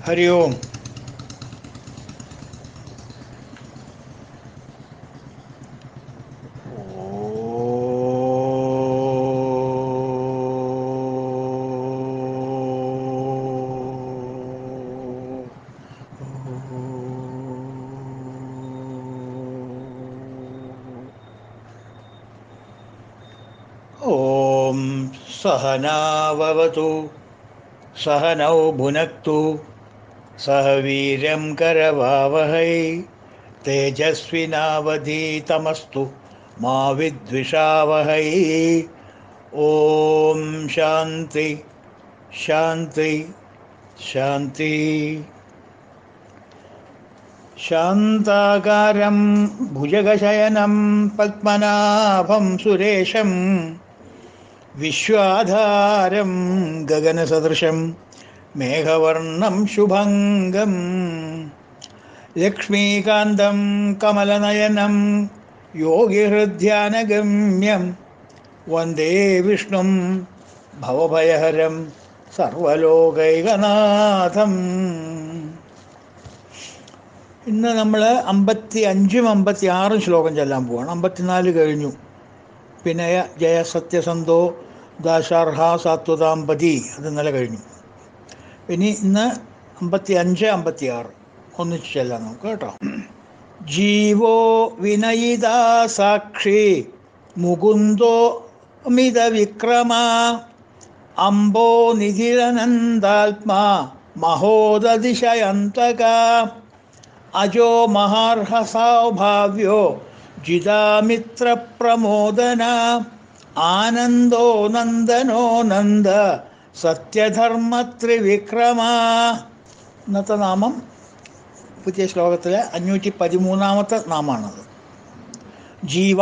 ഹരി ഓം ॐ सहनाववतु सहनौ भुनक्तु सह वीर्यं करवावहै तेजस्विनावधीतमस्तु मा विद्विषावहै ॐ शान्ति शान्ति शान्ति शान्ताकारं भुजगशयनं पद्मनाभं सुरेशं विश्वाधारं गगनसदृशं मेघवर्णं शुभङ्गं लक्ष्मीकान्तं कमलनयनं योगिहृद्यानगम्यं वन्दे विष्णुं भवभयहरं സർവലോകൈകനാഥം ഇന്ന് നമ്മൾ അമ്പത്തി അഞ്ചും അമ്പത്തി ആറും ശ്ലോകം ചെല്ലാൻ പോവാണ് അമ്പത്തിനാല് കഴിഞ്ഞു വിനയ ജയ സത്യസന്ധോ ദാശാർഹ സാത്വതാമ്പതി അത് ഇന്നലെ കഴിഞ്ഞു ഇനി ഇന്ന് അമ്പത്തി അഞ്ച് അമ്പത്തി ആറ് ഒന്നിച്ച് ചെല്ലാം നമുക്ക് കേട്ടോ ജീവോ വിനയിതാ സാക്ഷി മുകുന്ദോ മിത വിക്രമ അംബോ നിധിരനന്ദാത്മാ മഹോദതിശയന്തക അജോ മഹാർഹസൗഭാവ്യോ ജിതാമിത്രപ്രമോദന ആനന്ദോ നന്ദനോ നന്ദ സത്യധർമ്മത്രിവിക്രമ ഇന്നത്തെ നാമം പുതിയ ശ്ലോകത്തിലെ അഞ്ഞൂറ്റി പതിമൂന്നാമത്തെ നാമാണത് ജീവ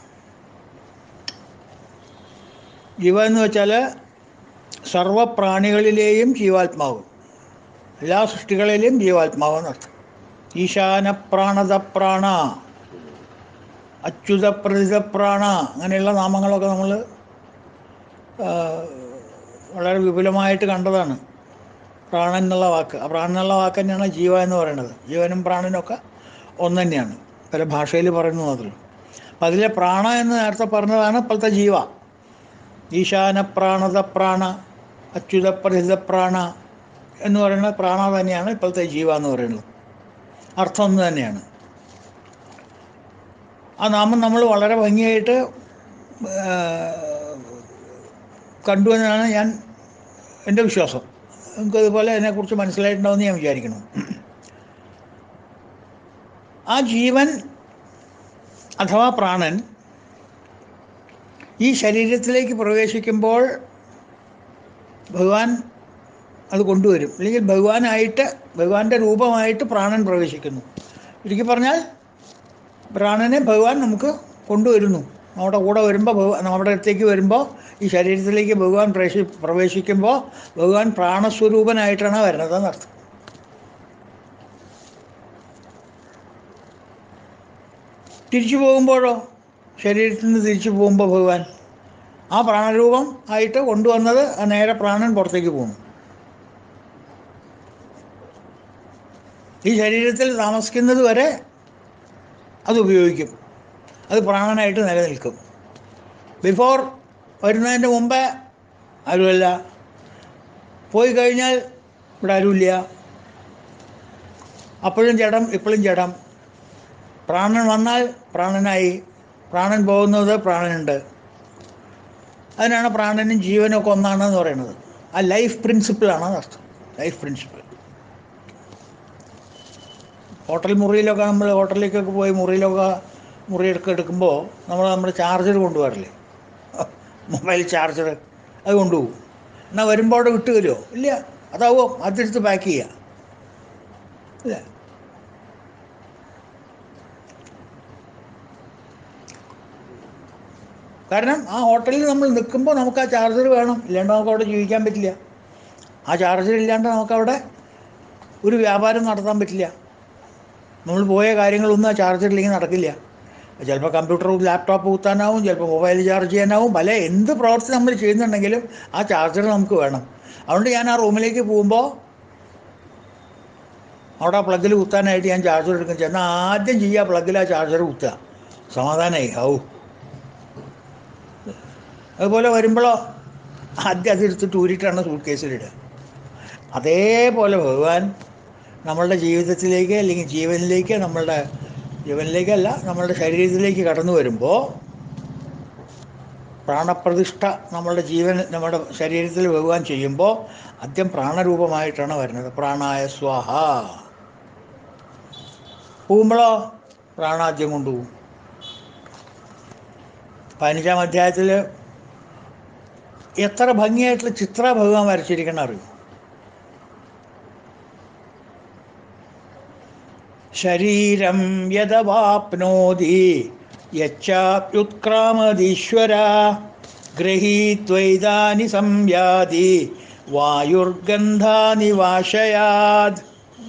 ജീവ എന്ന് വെച്ചാൽ സർവപ്രാണികളിലെയും ജീവാത്മാവ് എല്ലാ സൃഷ്ടികളിലെയും ജീവാത്മാവ് എന്നർത്ഥം ഈശാന പ്രാണത പ്രാണ അച്യുത പ്രതിത പ്രാണ അങ്ങനെയുള്ള നാമങ്ങളൊക്കെ നമ്മൾ വളരെ വിപുലമായിട്ട് കണ്ടതാണ് പ്രാണൻ എന്നുള്ള വാക്ക് ആ പ്രാണൻ എന്നുള്ള വാക്ക് തന്നെയാണ് ജീവ എന്ന് പറയുന്നത് ജീവനും പ്രാണനും ഒക്കെ ഒന്ന് തന്നെയാണ് പല ഭാഷയിൽ പറയുന്നു മാത്രമേ അപ്പം അതിലെ പ്രാണ എന്ന് നേരത്തെ പറഞ്ഞതാണ് ഇപ്പോഴത്തെ ജീവ ഈശാന പ്രാണത പ്രാണ അച്യുത പ്രതിത പ്രാണ എന്ന് പറയുന്ന പ്രാണ തന്നെയാണ് ഇപ്പോഴത്തെ ജീവ എന്ന് പറയുന്നത് അർത്ഥം ഒന്ന് തന്നെയാണ് ആ നാമം നമ്മൾ വളരെ ഭംഗിയായിട്ട് കണ്ടു എന്നാണ് ഞാൻ എൻ്റെ വിശ്വാസം നിങ്ങൾക്ക് അതുപോലെ അതിനെക്കുറിച്ച് മനസ്സിലായിട്ടുണ്ടാവുമെന്ന് ഞാൻ വിചാരിക്കുന്നു ആ ജീവൻ അഥവാ പ്രാണൻ ഈ ശരീരത്തിലേക്ക് പ്രവേശിക്കുമ്പോൾ ഭഗവാൻ അത് കൊണ്ടുവരും അല്ലെങ്കിൽ ഭഗവാനായിട്ട് ഭഗവാന്റെ രൂപമായിട്ട് പ്രാണൻ പ്രവേശിക്കുന്നു ചുരുക്കി പറഞ്ഞാൽ പ്രാണനെ ഭഗവാൻ നമുക്ക് കൊണ്ടുവരുന്നു നമ്മുടെ കൂടെ വരുമ്പോൾ ഭഗവാൻ നമ്മുടെ അടുത്തേക്ക് വരുമ്പോൾ ഈ ശരീരത്തിലേക്ക് ഭഗവാൻ പ്രവേശി പ്രവേശിക്കുമ്പോൾ ഭഗവാൻ പ്രാണസ്വരൂപനായിട്ടാണ് വരുന്നത് എന്നർത്ഥം തിരിച്ചു പോകുമ്പോഴോ ശരീരത്തിൽ നിന്ന് തിരിച്ചു പോകുമ്പോൾ ഭഗവാൻ ആ പ്രാണരൂപം ആയിട്ട് കൊണ്ടുവന്നത് ആ നേരെ പ്രാണൻ പുറത്തേക്ക് പോകുന്നു ഈ ശരീരത്തിൽ താമസിക്കുന്നത് വരെ അത് ഉപയോഗിക്കും അത് പ്രാണനായിട്ട് നിലനിൽക്കും ബിഫോർ വരുന്നതിൻ്റെ മുമ്പേ ആരുമല്ല പോയി കഴിഞ്ഞാൽ ഇവിടെ ആരുമില്ല അപ്പോഴും ജഡം ഇപ്പോഴും ജഡം പ്രാണൻ വന്നാൽ പ്രാണനായി പ്രാണൻ പോകുന്നത് പ്രാണനുണ്ട് അതിനാണ് പ്രാണനും ജീവനും ഒക്കെ ഒന്നാണെന്ന് പറയുന്നത് ആ ലൈഫ് പ്രിൻസിപ്പിളാണ് അർത്ഥം ലൈഫ് പ്രിൻസിപ്പിൾ ഹോട്ടൽ മുറിയിലൊക്കെ നമ്മൾ ഹോട്ടലിലേക്കൊക്കെ പോയി മുറിയിലൊക്കെ മുറിയൊക്കെ എടുക്കുമ്പോൾ നമ്മൾ നമ്മുടെ ചാർജർ കൊണ്ടുപോകാറില്ലേ മൊബൈൽ ചാർജർ അത് കൊണ്ടുപോകും എന്നാൽ വരുമ്പോൾ അവിടെ വിട്ട് തരുമോ ഇല്ല അതാവോ അതെടുത്ത് പാക്ക് ചെയ്യുക ഇല്ല കാരണം ആ ഹോട്ടലിൽ നമ്മൾ നിൽക്കുമ്പോൾ നമുക്ക് ആ ചാർജർ വേണം ഇല്ലാണ്ട് നമുക്ക് അവിടെ ജീവിക്കാൻ പറ്റില്ല ആ ചാർജർ ഇല്ലാണ്ട് നമുക്കവിടെ ഒരു വ്യാപാരം നടത്താൻ പറ്റില്ല നമ്മൾ പോയ കാര്യങ്ങളൊന്നും ആ ചാർജറിലേക്ക് നടക്കില്ല ചിലപ്പോൾ കമ്പ്യൂട്ടർ ലാപ്ടോപ്പ് കുത്താനാവും ചിലപ്പോൾ മൊബൈൽ ചാർജ് ചെയ്യാനാവും പല എന്ത് പ്രവർത്തി നമ്മൾ ചെയ്യുന്നുണ്ടെങ്കിലും ആ ചാർജർ നമുക്ക് വേണം അതുകൊണ്ട് ഞാൻ ആ റൂമിലേക്ക് പോകുമ്പോൾ അവിടെ ആ പ്ലഗിൽ കുത്താനായിട്ട് ഞാൻ ചാർജർ എടുക്കും ചെന്നാൽ ആദ്യം ചെയ്യുക പ്ലഗിൽ ആ ചാർജർ കുത്തുക സമാധാനമായി ഹൗ അതുപോലെ വരുമ്പോഴോ ആദ്യം അതെടുത്തിട്ട് ഊരിയിട്ടാണ് സൂട്ട് കേസിലിടുക അതേപോലെ ഭഗവാൻ നമ്മളുടെ ജീവിതത്തിലേക്ക് അല്ലെങ്കിൽ ജീവനിലേക്ക് നമ്മളുടെ ജീവനിലേക്കല്ല നമ്മളുടെ ശരീരത്തിലേക്ക് കടന്നു വരുമ്പോൾ പ്രാണപ്രതിഷ്ഠ നമ്മളുടെ ജീവൻ നമ്മുടെ ശരീരത്തിൽ ഭഗവാൻ ചെയ്യുമ്പോൾ ആദ്യം പ്രാണരൂപമായിട്ടാണ് വരുന്നത് പ്രാണായ സ്വാഹ പോകുമ്പോഴോ പ്രാണാദ്യം കൊണ്ടുപോകും പതിനഞ്ചാം അധ്യായത്തിൽ എത്ര ഭംഗിയായിട്ടുള്ള ചിത്ര ഭഗവാൻ വരച്ചിരിക്കണം അറിയും ശരീരം യഥവാപ്നോതി യച്ചാപ്യുത്ക്രാമതീശ്വര ഗൃഹീത്വൈതാനി സംയാതി വായുർഗന്ധാനി വാശയാത്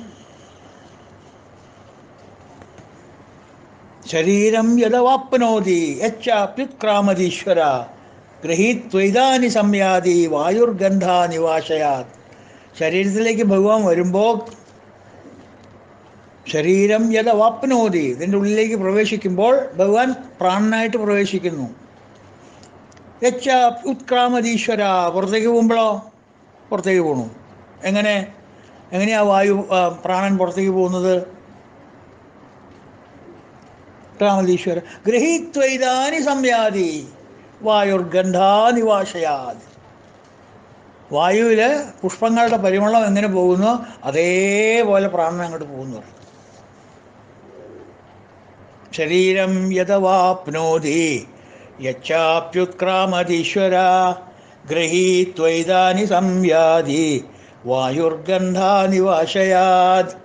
ശരീരം യഥവാപ്നോതി യച്ചാപ്യുത്ക്രാമതീശ്വര ഗൃഹീത്വൈതാനി സംയാതി വായുർഗന്ധാനി വാശയാത് ശരീരത്തിലേക്ക് ഭഗവാൻ വരുമ്പോൾ ശരീരം യഥവാപ്നോതി ഇതിൻ്റെ ഉള്ളിലേക്ക് പ്രവേശിക്കുമ്പോൾ ഭഗവാൻ പ്രാണനായിട്ട് പ്രവേശിക്കുന്നു യച്ച ഉത്ക്രാമതീശ്വര പുറത്തേക്ക് പോകുമ്പോഴോ പുറത്തേക്ക് പോകണു എങ്ങനെ എങ്ങനെയാ വായു ആ, പ്രാണൻ പുറത്തേക്ക് പോകുന്നത് ക്രാമതീശ്വര ഗൃഹീത്വൈതാനി സംയാതി വായുർഗന്ധാനിവാശയാത് വായുവിൽ പുഷ്പങ്ങളുടെ പരിമളം എങ്ങനെ പോകുന്നു അതേപോലെ പ്രാണൻ അങ്ങോട്ട് പോകുന്നു പറയും. ശരീരം യഥവാപ്നോതി യച്ചാപ്യുത്ക്രാമതീശ്വര ഗൃഹീത്വൈതാനി സംയാതി വായുർഗന്ധാനിവാശയാത്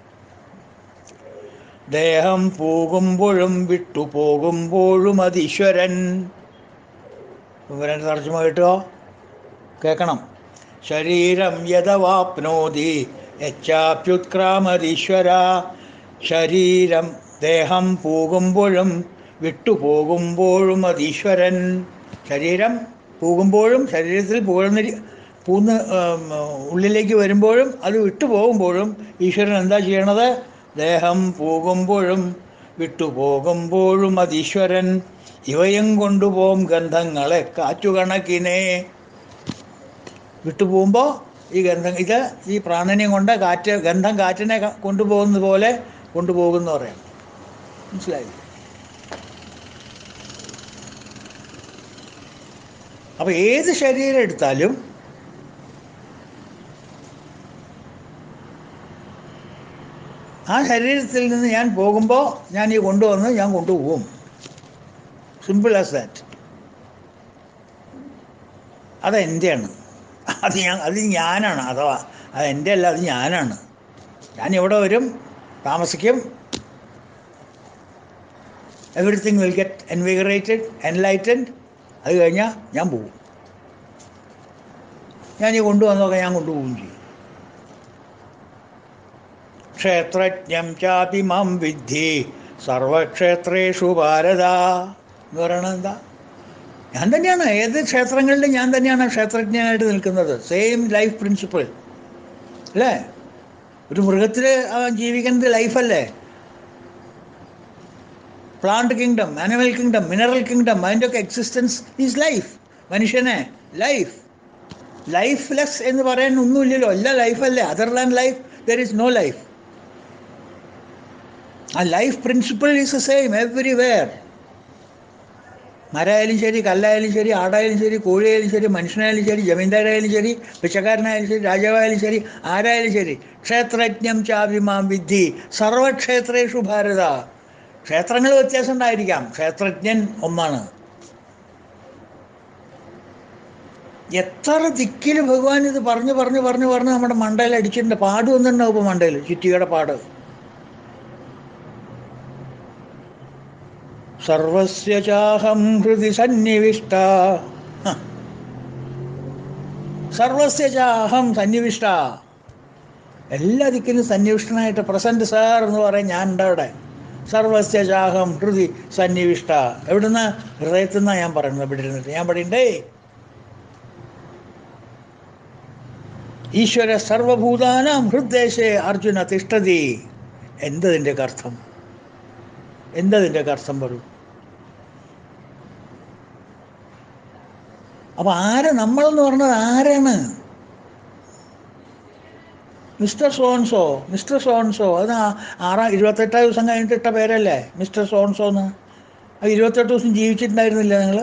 ദേഹം പോകുമ്പോഴും വിട്ടുപോകുമ്പോഴും അതീശ്വരൻ ഇവരുടെ തർജ്ജമ കേട്ടോ കേൾക്കണം ശരീരം യഥവാപ്നോതി യച്ചാപ്യുത്ക്രാമതീശ്വര ശരീരം ദേഹം പോകുമ്പോഴും വിട്ടുപോകുമ്പോഴും അതീശ്വരൻ ശരീരം പോകുമ്പോഴും ശരീരത്തിൽ പോകുന്ന പൂന്ന് ഉം, ഉള്ളിലേക്ക് വരുമ്പോഴും അത് വിട്ടുപോകുമ്പോഴും ഈശ്വരൻ എന്താ ചെയ്യണത് ദേഹം പോകുമ്പോഴും വിട്ടുപോകുമ്പോഴും അതീശ്വരൻ ഇവയും കൊണ്ടുപോകും ഗന്ധങ്ങളെ കാറ്റുകണക്കിനെ വിട്ടുപോകുമ്പോൾ ഈ ഗന്ധം ഇത് ഈ പ്രാണനെയും കൊണ്ട് കാറ്റ് ഗന്ധം കാറ്റിനെ ക- കൊണ്ടുപോകുന്നത് പോലെ കൊണ്ടുപോകുന്നു പറയാം മനസ്സിലായി അപ്പോൾ ഏത് ശരീരം എടുത്താലും ആ ശരീരത്തിൽ നിന്ന് ഞാൻ പോകുമ്പോൾ ഞാൻ ഈ കൊണ്ടുവന്ന് ഞാൻ കൊണ്ടുപോകും സിമ്പിൾ ആസ് ദാറ്റ് അത് എൻ്റെയാണ് അത് ഞാൻ അത് ഞാനാണ് അഥവാ അത് എൻ്റെ അല്ല അത് ഞാനാണ് ഞാൻ ഇവിടെ വരും താമസിക്കും everything will get invigorated enlightened അത് കഴിഞ്ഞാൽ ഞാൻ പോകും ഞാൻ ഈ കൊണ്ടുവന്നൊക്കെ ഞാൻ കൊണ്ടുപോവുകയും ചെയ്യും ക്ഷേത്രജ്ഞം ചാപി മാം വിദ്ധി സർവക്ഷേത്രേഷു ഭാരത എന്ന് പറയണത് എന്താ ഞാൻ തന്നെയാണ് ഏത് ക്ഷേത്രങ്ങളിലും ഞാൻ തന്നെയാണ് ക്ഷേത്രജ്ഞനായിട്ട് നിൽക്കുന്നത് സെയിം ലൈഫ് പ്രിൻസിപ്പിൾ അല്ലേ ഒരു മൃഗത്തിൽ ജീവിക്കുന്നത് ലൈഫല്ലേ plant kingdom animal kingdom mineral kingdom അതിൻ്റെ ഒക്കെ എക്സിസ്റ്റൻസ് ഈസ് ലൈഫ് മനുഷ്യനെ ലൈഫ് ലൈഫ്ലെസ് എന്ന് പറയാൻ ഒന്നുമില്ലല്ലോ എല്ലാം ലൈഫല്ലേ other than life there is no life ആ life principle is same everywhere മരമായാലും ശരി കല്ലായാലും ശരി ആടായാലും ശരി കോഴിയായാലും ശരി മനുഷ്യനായാലും ശരി ജമീന്ദാരായാലും ശരി പിച്ചക്കാരനായാലും ശരി രാജാവായാലും ശരി ആരായാലും ശരി ക്ഷേത്രജ്ഞം ചാവിമാം വിദ്ധി സർവക്ഷേത്രേഷു ഭാരത ക്ഷേത്രങ്ങൾ വ്യത്യാസം ഉണ്ടായിരിക്കാം ക്ഷേത്രജ്ഞൻ ഒന്നാണ് എത്ര ദിക്കിൽ ഭഗവാൻ ഇത് പറഞ്ഞു പറഞ്ഞു പറഞ്ഞു പറഞ്ഞ് നമ്മുടെ മണ്ടയിൽ അടിച്ചിട്ടുണ്ട് പാട് വന്നിട്ടുണ്ടാവും ഇപ്പോൾ മണ്ടയിൽ ചുറ്റികയുടെ പാട് സർവസ്യ ചാഹം ഹൃദി സന്നിവിഷ്ട ഹ. സർവസ്യ ചാഹം സന്നിവിഷ്ട എല്ലാ ദിക്കിലും സന്നിവിഷ്ടനായിട്ട് പ്രസന്റ് സാർ എന്ന് പറയാൻ ഞാൻ ഉണ്ട് അവിടെ സർവസ്യ ചാഹം ഹൃദി സന്നിവിഷ്ട എവിടുന്ന് ഹൃദയത്തിൽ നിന്നാണ് ഞാൻ പറയുന്നത് ഇവിടെ ഇരുന്നിട്ട് ഞാൻ പറയണ്ടേ ഈശ്വര സർവഭൂതാനാം ഹൃദ്ദേശേ അർജുന തിഷ്ടതി എന്തതിൻ്റെ അർത്ഥം എന്തതിൻ്റെ അർത്ഥം പറയൂ അപ്പൊ ആര് നമ്മളെന്ന് പറഞ്ഞത് ആരാണ് മിസ്റ്റർ സോൺസോ മിസ്റ്റർ സോൺസോ അത് ആ- ആറാം ഇരുപത്തെട്ടാം ദിവസം കഴിഞ്ഞിട്ട് ഇട്ട പേരല്ലേ മിസ്റ്റർ സോൺസോ എന്ന് അത് ഇരുപത്തെട്ട് ദിവസം ജീവിച്ചിട്ടുണ്ടായിരുന്നില്ല നിങ്ങൾ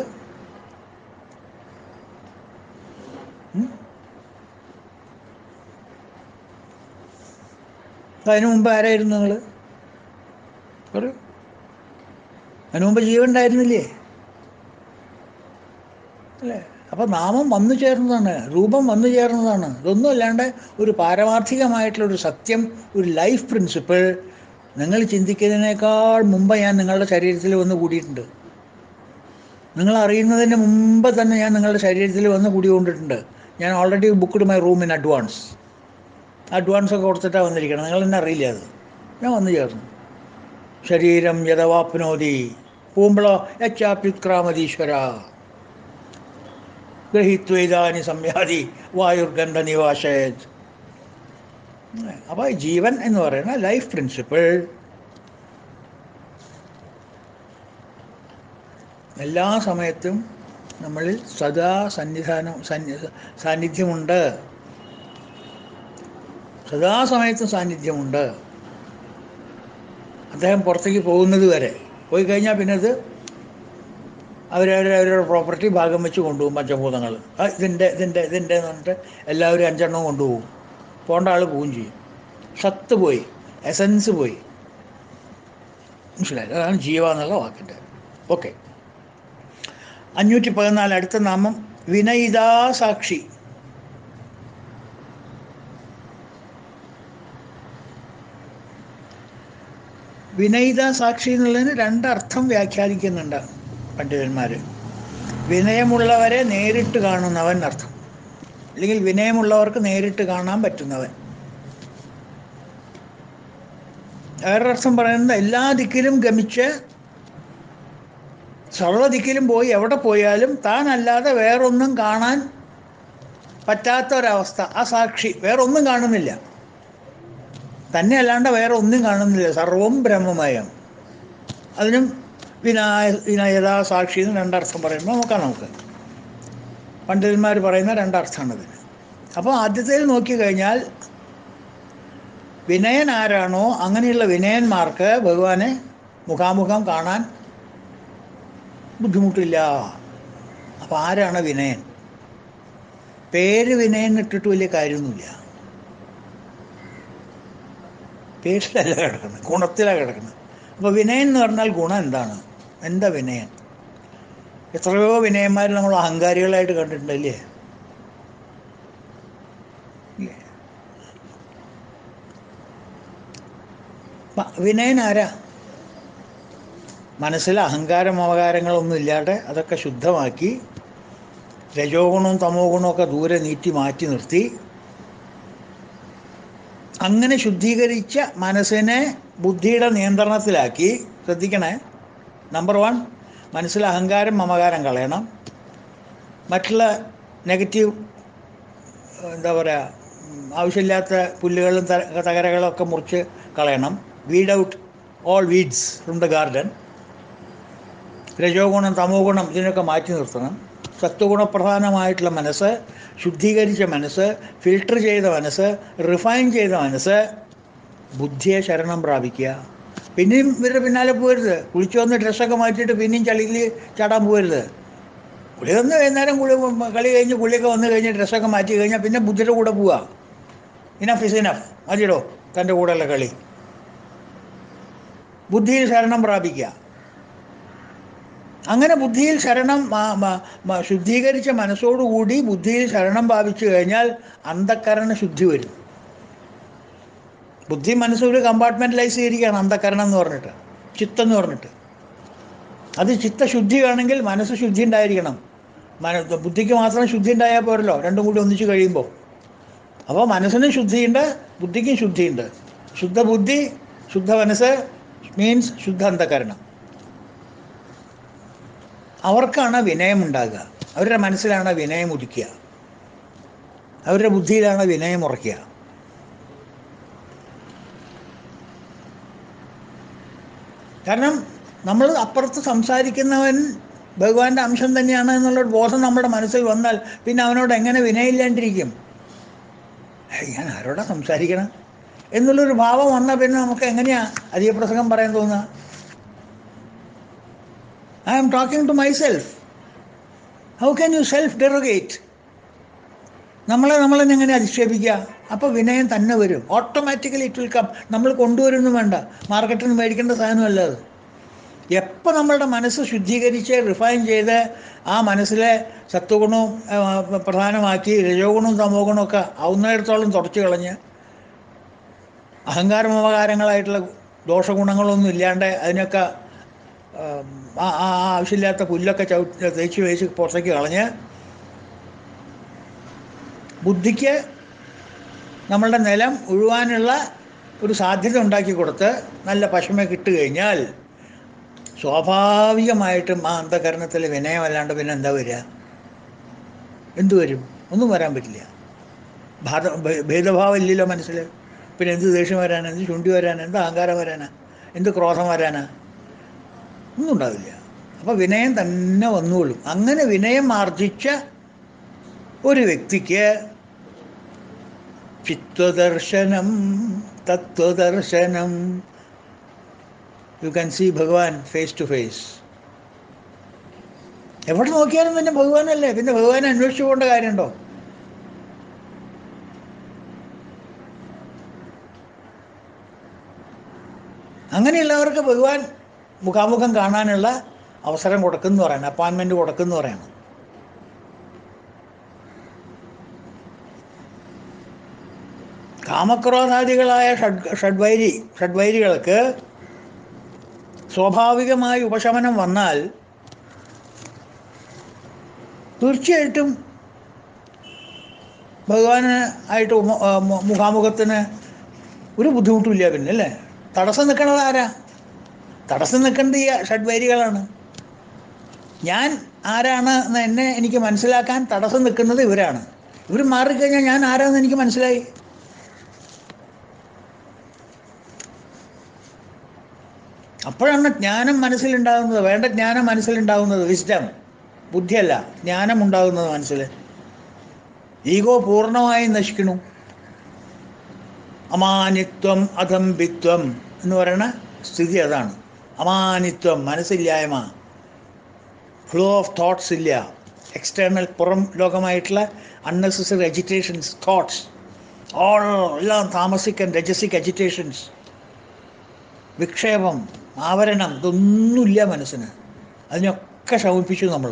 അതിനു മുമ്പ് ആരായിരുന്നു നിങ്ങൾ പറയൂ അതിനു മുമ്പ് ജീവൻ ഉണ്ടായിരുന്നില്ലേ അല്ലേ അപ്പം നാമം വന്നു ചേർന്നതാണ് രൂപം വന്നു ചേർന്നതാണ് ഇതൊന്നും അല്ലാണ്ട് ഒരു പാരമാർത്ഥികമായിട്ടുള്ളൊരു സത്യം ഒരു ലൈഫ് പ്രിൻസിപ്പിൾ നിങ്ങൾ ചിന്തിക്കുന്നതിനേക്കാൾ മുമ്പ് ഞാൻ നിങ്ങളുടെ ശരീരത്തിൽ വന്ന് കൂടിയിട്ടുണ്ട് നിങ്ങൾ അറിയുന്നതിന് മുമ്പ് തന്നെ ഞാൻ നിങ്ങളുടെ ശരീരത്തിൽ വന്ന് കൂടിക്കൊണ്ടിട്ടുണ്ട് ഞാൻ already booked my room in advance advance ഒക്കെ കൊടുത്തിട്ടാണ് വന്നിരിക്കണം നിങ്ങൾ എന്നെ അറിയില്ല അത് ഞാൻ വന്നു ചേർന്നു ശരീരം യഥവാപ്നോതി പൂമ്പളോ യച്ചാപ്യുത്ക്രാമതീശ്വര ഗ്രഹിത്വേദാനി സംയാതി വായുർഗന്ധ നിവാശയത് അപ്പോൾ ജീവൻ എന്ന് പറയുന്ന ലൈഫ് പ്രിൻസിപ്പിൾ എല്ലാ സമയത്തും നമ്മളിൽ സദാ സന്നിധാനം സന്നി സാന്നിധ്യമുണ്ട് സദാസമയത്തും സാന്നിധ്യമുണ്ട് അദ്ദേഹം പുറത്തേക്ക് പോകുന്നത് വരെ പോയി കഴിഞ്ഞാൽ പിന്നെ അത് അവരവരുടെ അവരുടെ പ്രോപ്പർട്ടി ഭാഗം വെച്ച് കൊണ്ടുപോകും പഞ്ചഭൂതങ്ങൾ ആ ഇതിൻ്റെ ഇതിൻ്റെ ഇതിൻ്റെ എന്ന് പറഞ്ഞിട്ട് എല്ലാവരും അഞ്ചെണ്ണവും കൊണ്ടുപോകും പോകേണ്ട ആൾ പോവുകയും ചെയ്യും സത്ത് പോയി എസൻസ് പോയി മനസ്സിലായി അതാണ് ജീവ എന്നുള്ള വാക്കിൻ്റെ ഓക്കെ അഞ്ഞൂറ്റി പതിനാല് അടുത്ത നാമം വിനയിതാ സാക്ഷി വിനയിത സാക്ഷി എന്നുള്ളതിന് രണ്ടർത്ഥം വ്യാഖ്യാനിക്കുന്നുണ്ട് പണ്ഡിതന്മാർ വിനയമുള്ളവരെ നേരിട്ട് കാണുന്നവൻ അർത്ഥം അല്ലെങ്കിൽ വിനയമുള്ളവർക്ക് നേരിട്ട് കാണാൻ പറ്റുന്നവൻ വേറൊരർത്ഥം പറയുന്നത് എല്ലാ ദിക്കിലും ഗമിച്ച് സർവ്വ ദിക്കിലും പോയി എവിടെ പോയാലും താനല്ലാതെ വേറൊന്നും കാണാൻ പറ്റാത്ത ഒരവസ്ഥ ആ സാക്ഷി വേറൊന്നും കാണുന്നില്ല തന്നെ അല്ലാണ്ട് വേറെ ഒന്നും കാണുന്നില്ല സർവം ബ്രഹ്മമയം അതിനും വിനായ വിനയതാ സാക്ഷി എന്ന് രണ്ടർത്ഥം പറയുമ്പോൾ നോക്കാം നമുക്ക് പണ്ഡിതന്മാർ പറയുന്ന രണ്ടർത്ഥമാണ് ഇതിന് അപ്പോൾ ആദ്യത്തേൽ നോക്കിക്കഴിഞ്ഞാൽ വിനയൻ ആരാണോ അങ്ങനെയുള്ള വിനയന്മാർക്ക് ഭഗവാനെ മുഖാമുഖം കാണാൻ ബുദ്ധിമുട്ടില്ല അപ്പോൾ ആരാണ് വിനയൻ പേര് വിനയൻ ഇട്ടിട്ട് വലിയ കാര്യമൊന്നുമില്ല പേരിലല്ല കിടക്കുന്നത് ഗുണത്തിലാണ് കിടക്കുന്നത് അപ്പോൾ വിനയൻ എന്ന് പറഞ്ഞാൽ ഗുണം എന്താണ് എന്താ വിനയൻ എത്രയോ വിനയന്മാർ നമ്മൾ അഹങ്കാരികളായിട്ട് കണ്ടിട്ടുണ്ടല്ലേ ഇല്ലേ? പ- വിനയൻ ആരാ മനസ്സിൽ അഹങ്കാരം അവകാരങ്ങളൊന്നും ഇല്ലാതെ അതൊക്കെ ശുദ്ധമാക്കി രജോ ഗുണവും തമോ ഗുണവും ഒക്കെ ദൂരെ നീട്ടി മാറ്റി നിർത്തി അങ്ങനെ ശുദ്ധീകരിച്ച മനസ്സിനെ ബുദ്ധിയുടെ നിയന്ത്രണത്തിലാക്കി ശ്രദ്ധിക്കണേ നമ്പർ വൺ മനസ്സിൽ അഹങ്കാരം മമകാരം കളയണം മറ്റുള്ള നെഗറ്റീവ് എന്താ പറയുക ഉം, ആവശ്യമില്ലാത്ത പുല്ലുകളും ത- തകരകളും ഒക്കെ മുറിച്ച് കളയണം weed out all weeds from the garden രജോ ഗുണം തമോ ഗുണം ഇതിനൊക്കെ മാറ്റി നിർത്തണം സത്വഗുണപ്രധാനമായിട്ടുള്ള മനസ്സ് ശുദ്ധീകരിച്ച മനസ്സ് ഫിൽട്ടർ ചെയ്ത മനസ്സ് റിഫൈൻ ചെയ്ത മനസ്സ് ബുദ്ധിയെ ശരണം പ്രാപിക്കുക പിന്നെയും ഇവരുടെ പിന്നാലെ പോരുത് കുളിച്ചു വന്ന് ഡ്രസ്സൊക്കെ മാറ്റിയിട്ട് പിന്നെയും ചളിയിൽ ചാടാൻ പോരുത് കുളി വന്ന് വൈകുന്നേരം കുളി കളി കഴിഞ്ഞ് കുളിയൊക്കെ വന്ന് കഴിഞ്ഞ് ഡ്രസ്സൊക്കെ മാറ്റി കഴിഞ്ഞാൽ പിന്നെ ബുദ്ധിയുടെ കൂടെ പോവുക ഇനഫ് ഇസ് ഇനഫ് മതിയിടോ തൻ്റെ കൂടെയുള്ള കളി ബുദ്ധിയിൽ ശരണം പ്രാപിക്കുക അങ്ങനെ ബുദ്ധിയിൽ ശരണം മ- മ- മ- ശുദ്ധീകരിച്ച മനസ്സോടുകൂടി ബുദ്ധിയിൽ ശരണം ഭാവിച്ചു കഴിഞ്ഞാൽ അന്ധക്കരണ ശുദ്ധി വരും ബുദ്ധി മനസ്സൊരു കമ്പാർട്ട്മെൻറ്റലൈസ് ചെയ്തിരിക്കുകയാണ് അന്ധക്കരണം എന്ന് പറഞ്ഞിട്ട് ചിത്തം എന്ന് പറഞ്ഞിട്ട് അത് ചിത്തശുദ്ധി വേണമെങ്കിൽ മനസ്സ് ശുദ്ധി ഉണ്ടായിരിക്കണം മന ബുദ്ധിക്ക് മാത്രം ശുദ്ധി ഉണ്ടായാൽ പോരല്ലോ രണ്ടും കൂടി ഒന്നിച്ച് കഴിയുമ്പോൾ അപ്പോൾ മനസ്സിനും ശുദ്ധിയുണ്ട് ബുദ്ധിക്കും ശുദ്ധിയുണ്ട് ശുദ്ധ ബുദ്ധി ശുദ്ധ മനസ്സ് മീൻസ് ശുദ്ധ അന്ധകരണം അവർക്കാണ് വിനയം ഉണ്ടാകുക അവരുടെ മനസ്സിലാണ് വിനയം ഉദിക്കുക അവരുടെ ബുദ്ധിയിലാണ് വിനയം ഉറയ്ക്കുക കാരണം നമ്മൾ അപ്പുറത്ത് സംസാരിക്കുന്നവൻ ഭഗവാന്റെ അംശം തന്നെയാണ് എന്നുള്ളൊരു ബോധം നമ്മുടെ മനസ്സിൽ വന്നാൽ പിന്നെ അവനോട് എങ്ങനെ വിനയില്ലാണ്ടിരിക്കും ഏയ് ഞാൻ ആരോടാ സംസാരിക്കണം എന്നുള്ളൊരു ഭാവം വന്നാൽ പിന്നെ നമുക്ക് എങ്ങനെയാ അധിക പ്രസംഗം പറയാൻ തോന്നുക I am talking to myself how can you self derogate നമ്മളെ നമ്മൾ തന്നെ എങ്ങനെ അധിക്ഷേപിക്കുക അപ്പോൾ വിനയം തന്നെ വരും ഓട്ടോമാറ്റിക്കലി ഇറ്റ് വിൽ കം നമ്മൾ കൊണ്ടുവരുന്നു വേണ്ട മാർക്കറ്റിൽ നിന്ന് മേടിക്കേണ്ട സാധനമല്ല അത് എപ്പോൾ നമ്മളുടെ മനസ്സ് ശുദ്ധീകരിച്ച് റിഫൈൻ ചെയ്ത് ആ മനസ്സിലെ സത്വഗുണവും ആ, പ്രധാനമാക്കി രജോ ഗുണവും തമോ ഗുണവും ഒക്കെ ആവുന്നിടത്തോളം തുടച്ചു കളഞ്ഞ് അഹങ്കാരമപകാരങ്ങളായിട്ടുള്ള ദോഷഗുണങ്ങളൊന്നും ഇല്ലാണ്ട് അതിനൊക്കെ ആം, ആ ആ ആ ആവശ്യമില്ലാത്ത പുല്ലൊക്കെ ചവിട്ടി തേച്ച് വേച്ച് പുറത്തേക്ക് കളഞ്ഞ് ബുദ്ധിക്ക് നമ്മളുടെ നിലം ഉഴുവാനുള്ള ഒരു സാധ്യത ഉണ്ടാക്കി കൊടുത്ത് നല്ല പശമ കിട്ടുകഴിഞ്ഞാൽ സ്വാഭാവികമായിട്ടും ആ അന്ധകരണത്തിൽ വിനയമല്ലാണ്ട് പിന്നെ എന്താ വരിക എന്തു വരും ഒന്നും വരാൻ പറ്റില്ല ഭാത ഭേ- ഭേദഭാവം ഇല്ലല്ലോ മനസ്സിൽ പിന്നെ എന്ത് ദേഷ്യം വരാനാ എന്ത് ചുണ്ടി വരാനാ എന്ത് അഹങ്കാരം വരാനാ എന്ത് ക്രോധം വരാനാ ഒന്നും ഉണ്ടാവില്ല അപ്പോൾ വിനയം തന്നെ വന്നുകൊള്ളും അങ്ങനെ വിനയം ആർജിച്ച ഒരു വ്യക്തിക്ക് ചിത്വദർശനം തത്വദർശനം you can see Bhagavan face to face എവിടെ നോക്കിയാലും പിന്നെ ഭഗവാനല്ലേ പിന്നെ ഭഗവാനെ അന്വേഷിച്ചു പോകേണ്ട കാര്യമുണ്ടോ അങ്ങനെയുള്ളവർക്ക് ഭഗവാൻ മുഖാമുഖം കാണാനുള്ള അവസരം കൊടുക്കുന്നു പറയണം അപ്പോയിൻമെൻറ്റ് കൊടുക്കുന്നു പറയണം കാമക്രോധാദികളായ ഷഡ് ഷഡ്വൈരി ഷഡ്വൈരികൾക്ക് സ്വാഭാവികമായ ഉപശമനം വന്നാൽ തീർച്ചയായിട്ടും ഭഗവാന് ആയിട്ട് ഉമ- ആ, മു- മുഖാമുഖത്തിന് ഒരു ബുദ്ധിമുട്ടുമില്ല പിന്നെ അല്ലേ തടസ്സം നിൽക്കണത് ആരാ തടസ്സം നിൽക്കേണ്ടത് ഈ ഷഡ്വൈരികളാണ് ഞാൻ ആരാണ് എന്ന് എന്നെ എനിക്ക് മനസ്സിലാക്കാൻ തടസ്സം നിൽക്കുന്നത് ഇവരാണ് ഇവർ മാറിക്കഴിഞ്ഞാൽ ഞാൻ ആരാന്ന് എനിക്ക് മനസ്സിലായി അപ്പോഴാണ് ജ്ഞാനം മനസ്സിലുണ്ടാകുന്നത് വേണ്ട ജ്ഞാനം മനസ്സിലുണ്ടാകുന്നത് വിസ്ഡം ബുദ്ധിയല്ല ജ്ഞാനം ഉണ്ടാകുന്നത് മനസ്സിൽ ഈഗോ പൂർണ്ണമായും നശിക്കണു അമാനിത്വം അധംബിത്വം എന്ന് പറയുന്ന സ്ഥിതി അതാണ് അമാനിത്വം മനസ്സില്ലായ്മ ഫ്ലോ ഓഫ് തോട്ട്സ് ഇല്ല എക്സ്റ്റേണൽ പുറം ലോകമായിട്ടുള്ള അൺനെസസറി എജിറ്റേഷൻസ് തോട്ട്സ് ഓൾ എല്ലാം താമസിക്കൻ രജസിക് എജിറ്റേഷൻസ് വിക്ഷേപം ആവരണം ഇതൊന്നുമില്ല മനസ്സിന് അതിനൊക്കെ ശമിപ്പിച്ചു നമ്മൾ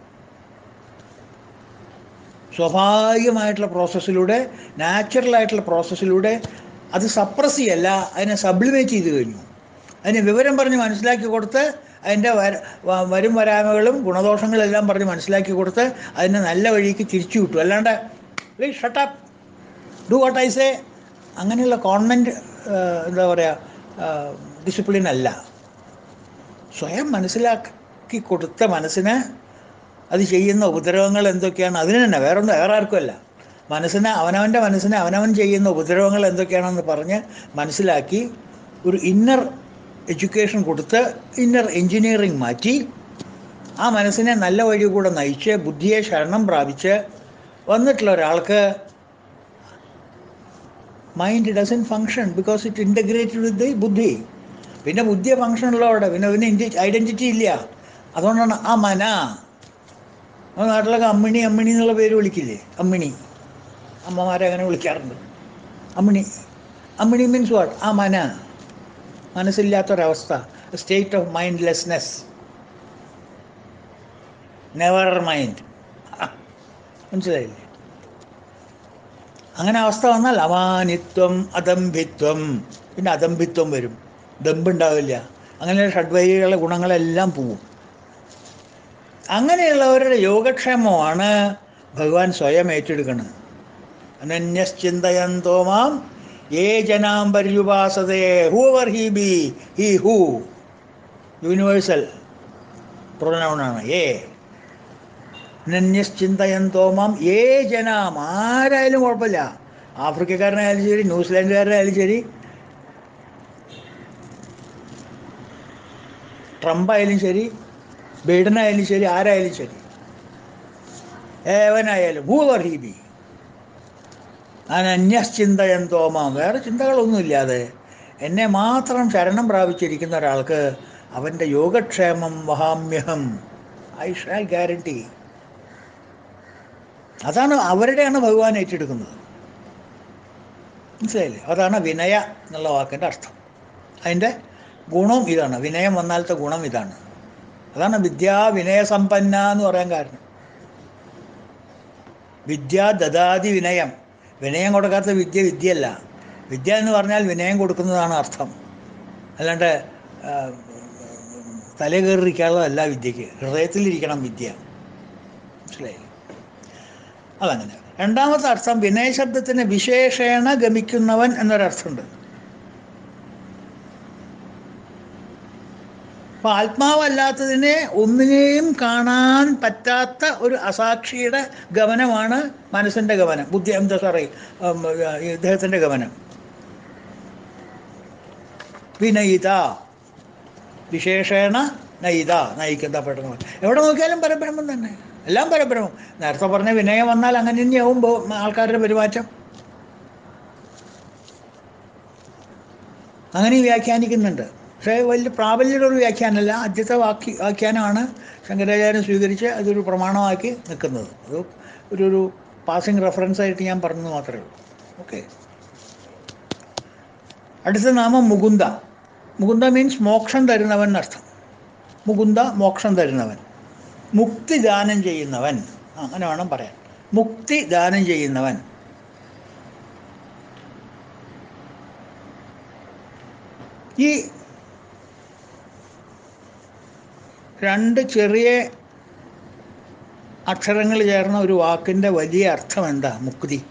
സ്വാഭാവികമായിട്ടുള്ള പ്രോസസ്സിലൂടെ നാച്ചുറലായിട്ടുള്ള പ്രോസസ്സിലൂടെ അത് സപ്രസ് ചെയ്യല്ല അതിനെ സബ്ലിമേറ്റ് ചെയ്ത് കഴിഞ്ഞു അതിന് വിവരം പറഞ്ഞ് മനസ്സിലാക്കി കൊടുത്ത് അതിൻ്റെ വര വ- വരും വരാമകളും ഗുണദോഷങ്ങളെല്ലാം പറഞ്ഞ് മനസ്സിലാക്കി കൊടുത്ത് അതിനെ നല്ല വഴിക്ക് തിരിച്ചു വിട്ടു അല്ലാണ്ട് please shut up do what I say അങ്ങനെയുള്ള കോൺവെൻറ്റ് എന്താ പറയുക ഡിസിപ്ലിൻ അല്ല സ്വയം മനസ്സിലാക്കി കൊടുത്ത മനസ്സിന് അത് ചെയ്യുന്ന ഉപദ്രവങ്ങൾ എന്തൊക്കെയാണ് അതിന് തന്നെ വേറൊന്നും വേറെ ആർക്കുമല്ല മനസ്സിന് അവനവൻ്റെ മനസ്സിന് അവനവൻ ചെയ്യുന്ന ഉപദ്രവങ്ങൾ എന്തൊക്കെയാണെന്ന് പറഞ്ഞ് മനസ്സിലാക്കി ഒരു ഇന്നർ എഡ്യൂക്കേഷൻ കൊടുത്ത് ഇന്നർ എൻജിനീയറിങ് മാറ്റി ആ മനസ്സിനെ നല്ല വഴി കൂടെ നയിച്ച് ബുദ്ധിയെ ശരണം പ്രാപിച്ച് വന്നിട്ടുള്ള ഒരാൾക്ക് mind doesn't function because it integrated with the buddhi പിന്നെ ബുദ്ധിയെ ഫങ്ഷൻ ഉള്ളവിടെ പിന്നെ പിന്നെ ഐഡൻറ്റിറ്റി ഇല്ല അതുകൊണ്ടാണ് ആ മന നമ്മുടെ നാട്ടിലൊക്കെ അമ്മിണി അമ്മിണി എന്നുള്ള പേര് വിളിക്കില്ലേ അമ്മിണി അമ്മമാരെ അങ്ങനെ വിളിക്കാറുണ്ട് അമ്മിണി അമ്മിണി മീൻസ് വാട്ട് ആ മന മനസ്സില്ലാത്തൊരവസ്ഥ state of mindlessness never mind മനസ്സിലായില്ലേ അങ്ങനെ അവസ്ഥ വന്നാൽ അമാനിത്വം അദംഭിത്വം പിന്നെ അദംഭിത്വം വരും ദമ്പുണ്ടാവില്ല അങ്ങനെ ഷഡ്വൈകളുടെ ഗുണങ്ങളെല്ലാം പോവും അങ്ങനെയുള്ളവരുടെ യോഗക്ഷേമമാണ് ഭഗവാൻ സ്വയം ഏറ്റെടുക്കുന്നത് അനന്യശ്ചിന്തയന്തോ മാം ഏ ജനാം പര്യുപാസതേ whoever he be he who universal പ്രൊനൗണാണ് ഏ നന്യശ്ചിന്തയന്തോമാം ഏ ജനാം ആരായാലും കുഴപ്പമില്ല ആഫ്രിക്കക്കാരനായാലും ശരി ന്യൂസിലാൻഡുകാരനായാലും ശരി ട്രംപ് ആയാലും ശരി ബൈഡൻ ആയാലും ശരി ആരായാലും ശരി ഏവനായാലും ഹൂവർ ഹി ബി അനന്യശ്ചിന്തയന്തോമാം വേറെ ചിന്തകളൊന്നുമില്ലാതെ എന്നെ മാത്രം ശരണം പ്രാപിച്ചിരിക്കുന്ന ഒരാൾക്ക് അവൻ്റെ യോഗക്ഷേമം വഹാമ്യഹം ഐ ഷാൽ ഗ്യാരണ്ടി അതാണ് അവരുടെയാണ് ഭഗവാൻ ഏറ്റെടുക്കുന്നത് മനസ്സിലായില്ലേ അതാണ് വിനയ എന്നുള്ള വാക്കിൻ്റെ അർത്ഥം അതിൻ്റെ ഗുണം ഇതാണ് വിനയം വന്നാലത്തെ ഗുണം ഇതാണ് അതാണ് വിദ്യാ വിനയസമ്പന്ന എന്ന് പറയാൻ കാരണം വിദ്യ ദദാതി വിനയം വിനയം കൊടുക്കാത്ത വിദ്യ വിദ്യയല്ല വിദ്യ എന്ന് പറഞ്ഞാൽ വിനയം കൊടുക്കുന്നതാണ് അർത്ഥം അല്ലാണ്ട് ആ, തല കയറിയിരിക്കാനുള്ളതല്ല വിദ്യക്ക് ഹൃദയത്തിലിരിക്കണം വിദ്യ മനസ്സിലായില്ലേ അതങ്ങനെ രണ്ടാമത്തെ അർത്ഥം വിനയശബ്ദത്തിന് വിശേഷേണ ഗമിക്കുന്നവൻ എന്നൊരർത്ഥമുണ്ട് അപ്പൊ ആത്മാവല്ലാത്തതിനെ ഒന്നിനെയും കാണാൻ പറ്റാത്ത ഒരു അസാക്ഷിയുടെ ഗമനമാണ് മനസ്സിന്റെ ഗമനം ബുദ്ധി എന്താ സോറി ഇദ്ദേഹത്തിന്റെ ഗമനം വിനയിത വിശേഷേണ നയിത നയിക്കപ്പെട്ട എവിടെ നോക്കിയാലും പരബ്രഹ്മം തന്നെ എല്ലാം പരബ്രഹ്മം നേരത്തെ പറഞ്ഞ വിനയം വന്നാൽ അങ്ങനെ തന്നെയാവുമ്പോൾ ആൾക്കാരുടെ പെരുമാറ്റം അങ്ങനെ വ്യാഖ്യാനിക്കുന്നുണ്ട് പക്ഷേ വലിയ പ്രാബല്യമുള്ള ഒരു വ്യാഖ്യാനമല്ല ആദ്യത്തെ വാക്യ വ്യാഖ്യാനമാണ് ശങ്കരാചാര്യൻ സ്വീകരിച്ച് അതൊരു പ്രമാണമാക്കി നിൽക്കുന്നത് അത് ഒരു ഒരു പാസിംഗ് റെഫറൻസ് ആയിട്ട് ഞാൻ പറഞ്ഞത് മാത്രമേ ഉള്ളൂ ഓക്കെ അടുത്ത നാമം മുകുന്ദ മുകുന്ദ മീൻസ് മോക്ഷം തരുന്നവൻ എന്നർത്ഥം മുകുന്ദ മോക്ഷം തരുന്നവൻ മുക്തി ദാനം ചെയ്യുന്നവൻ ആ, അങ്ങനെ വേണം പറയാൻ മുക്തി ദാനം ചെയ്യുന്നവൻ ഈ രണ്ട് ചെറിയ അക്ഷരങ്ങൾ ചേർന്ന ഒരു വാക്കിൻ്റെ വലിയ അർത്ഥം എന്താ മുക്തി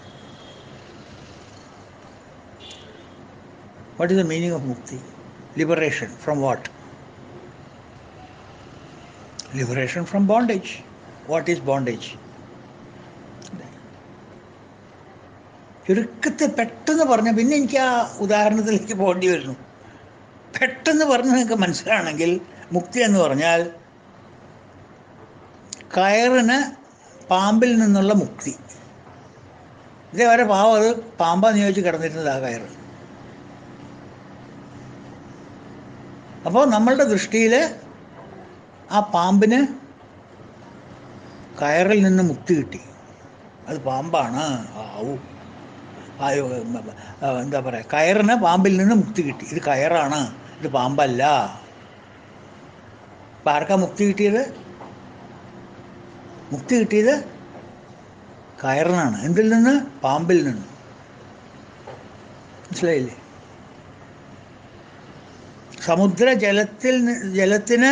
what is the meaning of mukti liberation from what liberation from bondage what is bondage ചുരുക്കത്തിൽ പെട്ടെന്ന് പറഞ്ഞ പിന്നെ എനിക്ക് ആ ഉദാഹരണത്തിലേക്ക് പോകേണ്ടി വരുന്നു പെട്ടെന്ന് പറഞ്ഞ് നിങ്ങൾക്ക് മനസ്സിലാണെങ്കിൽ മുക്തി എന്ന് പറഞ്ഞാൽ കയറിന് പാമ്പിൽ നിന്നുള്ള മുക്തി ഇതേവരെ പാവം അത് പാമ്പാന്ന് ചോദിച്ച് കിടന്നിരുന്നത് ആ കയറ് അപ്പോൾ നമ്മളുടെ ദൃഷ്ടിയിൽ ആ പാമ്പിന് കയറിൽ നിന്ന് മുക്തി കിട്ടി അത് പാമ്പാണ് ആവൂ ആയോ ആ, എന്താ പറയുക കയറിന് പാമ്പിൽ നിന്ന് മുക്തി കിട്ടി ഇത് കയറാണ് ഇത് പാമ്പല്ല അപ്പം ആർക്കാ മുക്തി കിട്ടിയത് മുക്തി കിട്ടിയത് കയറിനാണ് എന്തിൽ നിന്ന് പാമ്പിൽ നിന്ന് മനസ്സിലായില്ലേ സമുദ്ര ജലത്തിൽ നി- ജലത്തിന്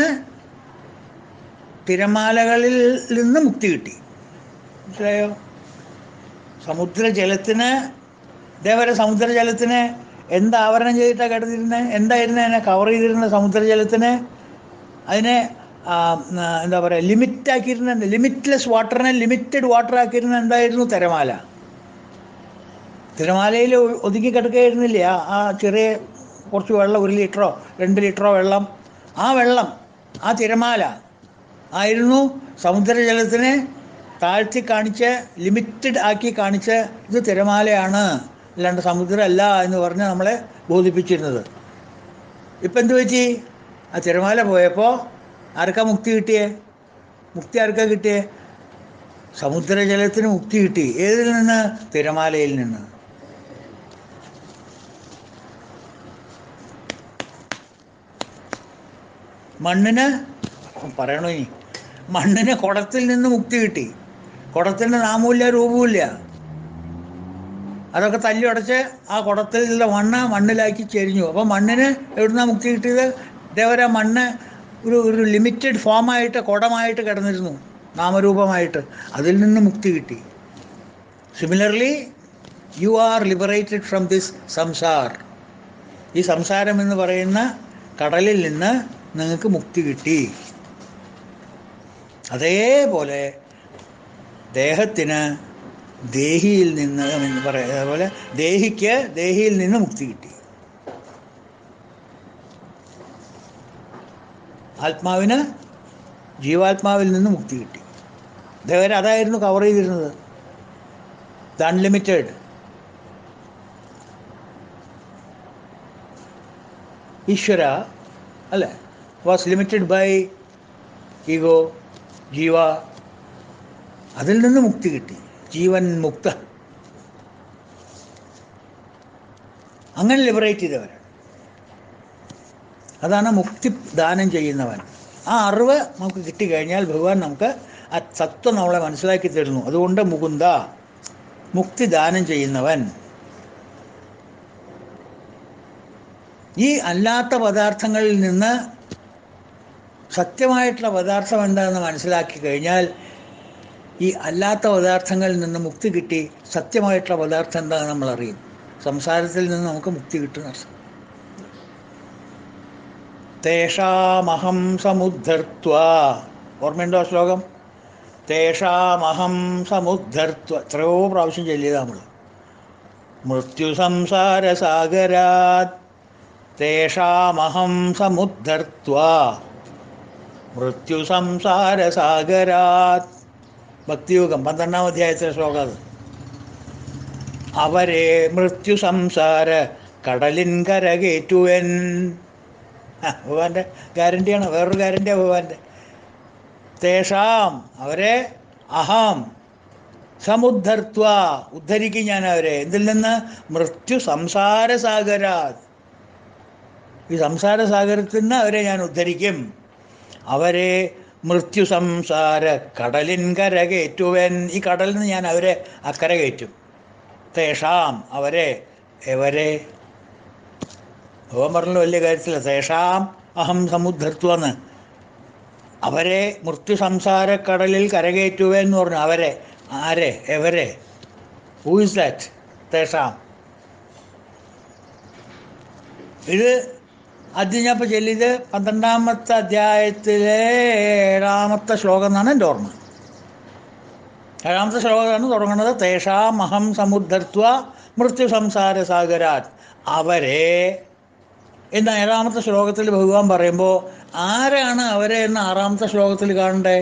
തിരമാലകളിൽ നിന്ന് മുക്തി കിട്ടി മനസ്സിലായോ സമുദ്രജലത്തിന് ഇതേവരെ സമുദ്രജലത്തിന് എന്ത് ആവരണം ചെയ്തിട്ടാണ് കിടന്നിരുന്നത് എന്തായിരുന്നു അതിനെ കവർ ചെയ്തിരുന്ന സമുദ്രജലത്തിന് അതിനെ ആ, ആ, എന്താ പറയുക ലിമിറ്റ് ആക്കിയിരുന്ന ലിമിറ്റ്ലെസ് വാട്ടറിനെ ലിമിറ്റഡ് വാട്ടർ ആക്കിയിരുന്ന എന്തായിരുന്നു തിരമാല തിരമാലയിൽ ഒ- ഒതുങ്ങി കിടക്കുകയായിരുന്നില്ലേ ആ ആ ചെറിയ കുറച്ച് വെള്ളം ഒരു ലിറ്ററോ രണ്ട് ലിറ്ററോ വെള്ളം ആ വെള്ളം ആ തിരമാല ആയിരുന്നു സമുദ്രജലത്തിനെ താഴ്ത്തി കാണിച്ച് ലിമിറ്റഡ് ആക്കി കാണിച്ച് ഇത് തിരമാലയാണ് അല്ലാണ്ട് സമുദ്രമല്ല എന്ന് പറഞ്ഞ് നമ്മളെ ബോധിപ്പിച്ചിരുന്നത് ഇപ്പം എന്ത് പറ്റി ആ തിരമാല പോയപ്പോൾ ആർക്കാ മുക്തി കിട്ടിയേ മുക്തി ആർക്കാ കിട്ടിയേ സമുദ്രജലത്തിന് മുക്തി കിട്ടി ഏതിൽ നിന്ന് തിരമാലയിൽ നിന്ന് മണ്ണിന് പറയണോ ഇനി മണ്ണിന് കുടത്തിൽ നിന്ന് മുക്തി കിട്ടി കുടത്തിൻ്റെ നാമവുമില്ല രൂപവുമില്ല അതൊക്കെ തല്ലി ഉടച്ച് ആ കുടത്തിലുള്ള മണ്ണ് മണ്ണിലാക്കി ചെരിഞ്ഞു അപ്പോൾ മണ്ണിന് എവിടുന്നാ മുക്തി കിട്ടിയത് ഇതേവരെ മണ്ണ് ഒരു ഒരു ലിമിറ്റഡ് ഫോമായിട്ട് കുടമായിട്ട് കിടന്നിരുന്നു നാമരൂപമായിട്ട് അതിൽ നിന്ന് മുക്തി കിട്ടി similarly you are liberated from this samsar ഈ സംസാരം എന്ന് പറയുന്ന കടലിൽ നിന്ന് നിങ്ങൾക്ക് മുക്തി കിട്ടി അതേപോലെ ദേഹത്തിന് ദേഹിയിൽ നിന്ന് എന്ന് പറയാം അതുപോലെ ദേഹിക്ക് ദേഹിയിൽ നിന്ന് മുക്തി കിട്ടി ആത്മാവിന് ജീവാത്മാവിൽ നിന്ന് മുക്തി കിട്ടി ഇതേവരെ അതായിരുന്നു കവർ ചെയ്തിരുന്നത് ദ അൺലിമിറ്റഡ് ഈശ്വര അല്ലേ വാസ് ലിമിറ്റഡ് ബൈ ഈഗോ ജീവ അതിൽ നിന്ന് മുക്തി കിട്ടി ജീവൻ മുക്ത അങ്ങനെ ലിബറേറ്റ് ചെയ്തവരാണ് അതാണ് മുക്തി ദാനം ചെയ്യുന്നവൻ ആ അറിവ് നമുക്ക് കിട്ടിക്കഴിഞ്ഞാൽ ഭഗവാൻ നമുക്ക് ആ തത്വം നമ്മളെ മനസ്സിലാക്കി തരുന്നു അതുകൊണ്ട് മുകുന്ദ മുക്തി ദാനം ചെയ്യുന്നവൻ ഈ അല്ലാത്ത പദാർത്ഥങ്ങളിൽ നിന്ന് സത്യമായിട്ടുള്ള പദാർത്ഥം എന്താണെന്ന് മനസ്സിലാക്കി കഴിഞ്ഞാൽ ഈ അല്ലാത്ത പദാർത്ഥങ്ങളിൽ നിന്ന് മുക്തി കിട്ടി സത്യമായിട്ടുള്ള പദാർത്ഥം എന്താണെന്ന് നമ്മൾ അറിയും സംസാരത്തിൽ നിന്ന് നമുക്ക് മുക്തി കിട്ടുന്ന അർത്ഥം തേഷാമഹം സമുദ്ധർത്വ ഓർമ്മയുണ്ടോ ആ ശ്ലോകം തേഷാമഹം സമുദ്ധർത്വ എത്രയോ പ്രാവശ്യം ചൊല്ലിയതാ നമ്മൾ മൃത്യു സംസാര സാഗരാത് തേഷാമഹം സമുദ്ധർത്വ മൃത്യു സംസാര സാഗരാത് ഭക്തിയുഗം പന്ത്രണ്ടാം അധ്യായത്തിലെ ശ്ലോകം അത് അവരെ മൃത്യു സംസാര കടലിൻ കരകേറ്റുവൻ ആ, ഭഗവാന്റെ ഗ്യാരണ്ടിയാണ് വേറൊരു ഗ്യാരണ്ടിയാണ് ഭഗവാന്റെ തേഷാം അവരെ അഹം സമുദ്ധർത്വ ഉദ്ധരിക്കും ഞാൻ അവരെ എന്തിൽ നിന്ന് മൃത്യു സംസാര സാഗരാ ഈ സംസാര സാഗരത്തിൽ നിന്ന് അവരെ ഞാൻ ഉദ്ധരിക്കും അവരെ മൃത്യു സംസാര കടലിൻ കരകയറ്റുവൻ ഈ കടലിൽ നിന്ന് ഞാൻ അവരെ അക്കര കയറ്റും തേഷാം അവരെ എവരെ ഭഗവാൻ പറഞ്ഞ വലിയ കാര്യത്തില്ല തേഷാം അഹം സമുദ്ധർത്വന്ന് അവരെ മൃത്യു സംസാര കടലിൽ കരകയറ്റുക എന്ന് പറഞ്ഞു അവരെ ആരെ എവരെ ഹൂ ഇസ് ദാറ്റ് തേഷാം ഇത് ആദ്യം ഞാൻ ഇപ്പോൾ ചൊല്ലിയത് പന്ത്രണ്ടാമത്തെ അധ്യായത്തിലെ ഏഴാമത്തെ ശ്ലോകം എന്നാണ് എൻ്റെ ഓർമ്മ ഏഴാമത്തെ ശ്ലോകമാണ് തുടങ്ങുന്നത് തേഷാം അഹം സമുദ്ധർത്വ മൃത്യു സംസാര സാഗരാത് അവരെ എന്ന ഏഴാമത്തെ ശ്ലോകത്തിൽ ഭഗവാൻ പറയുമ്പോൾ ആരാണ് അവരെ എന്ന് ആറാമത്തെ ശ്ലോകത്തിൽ കാണണ്ടേ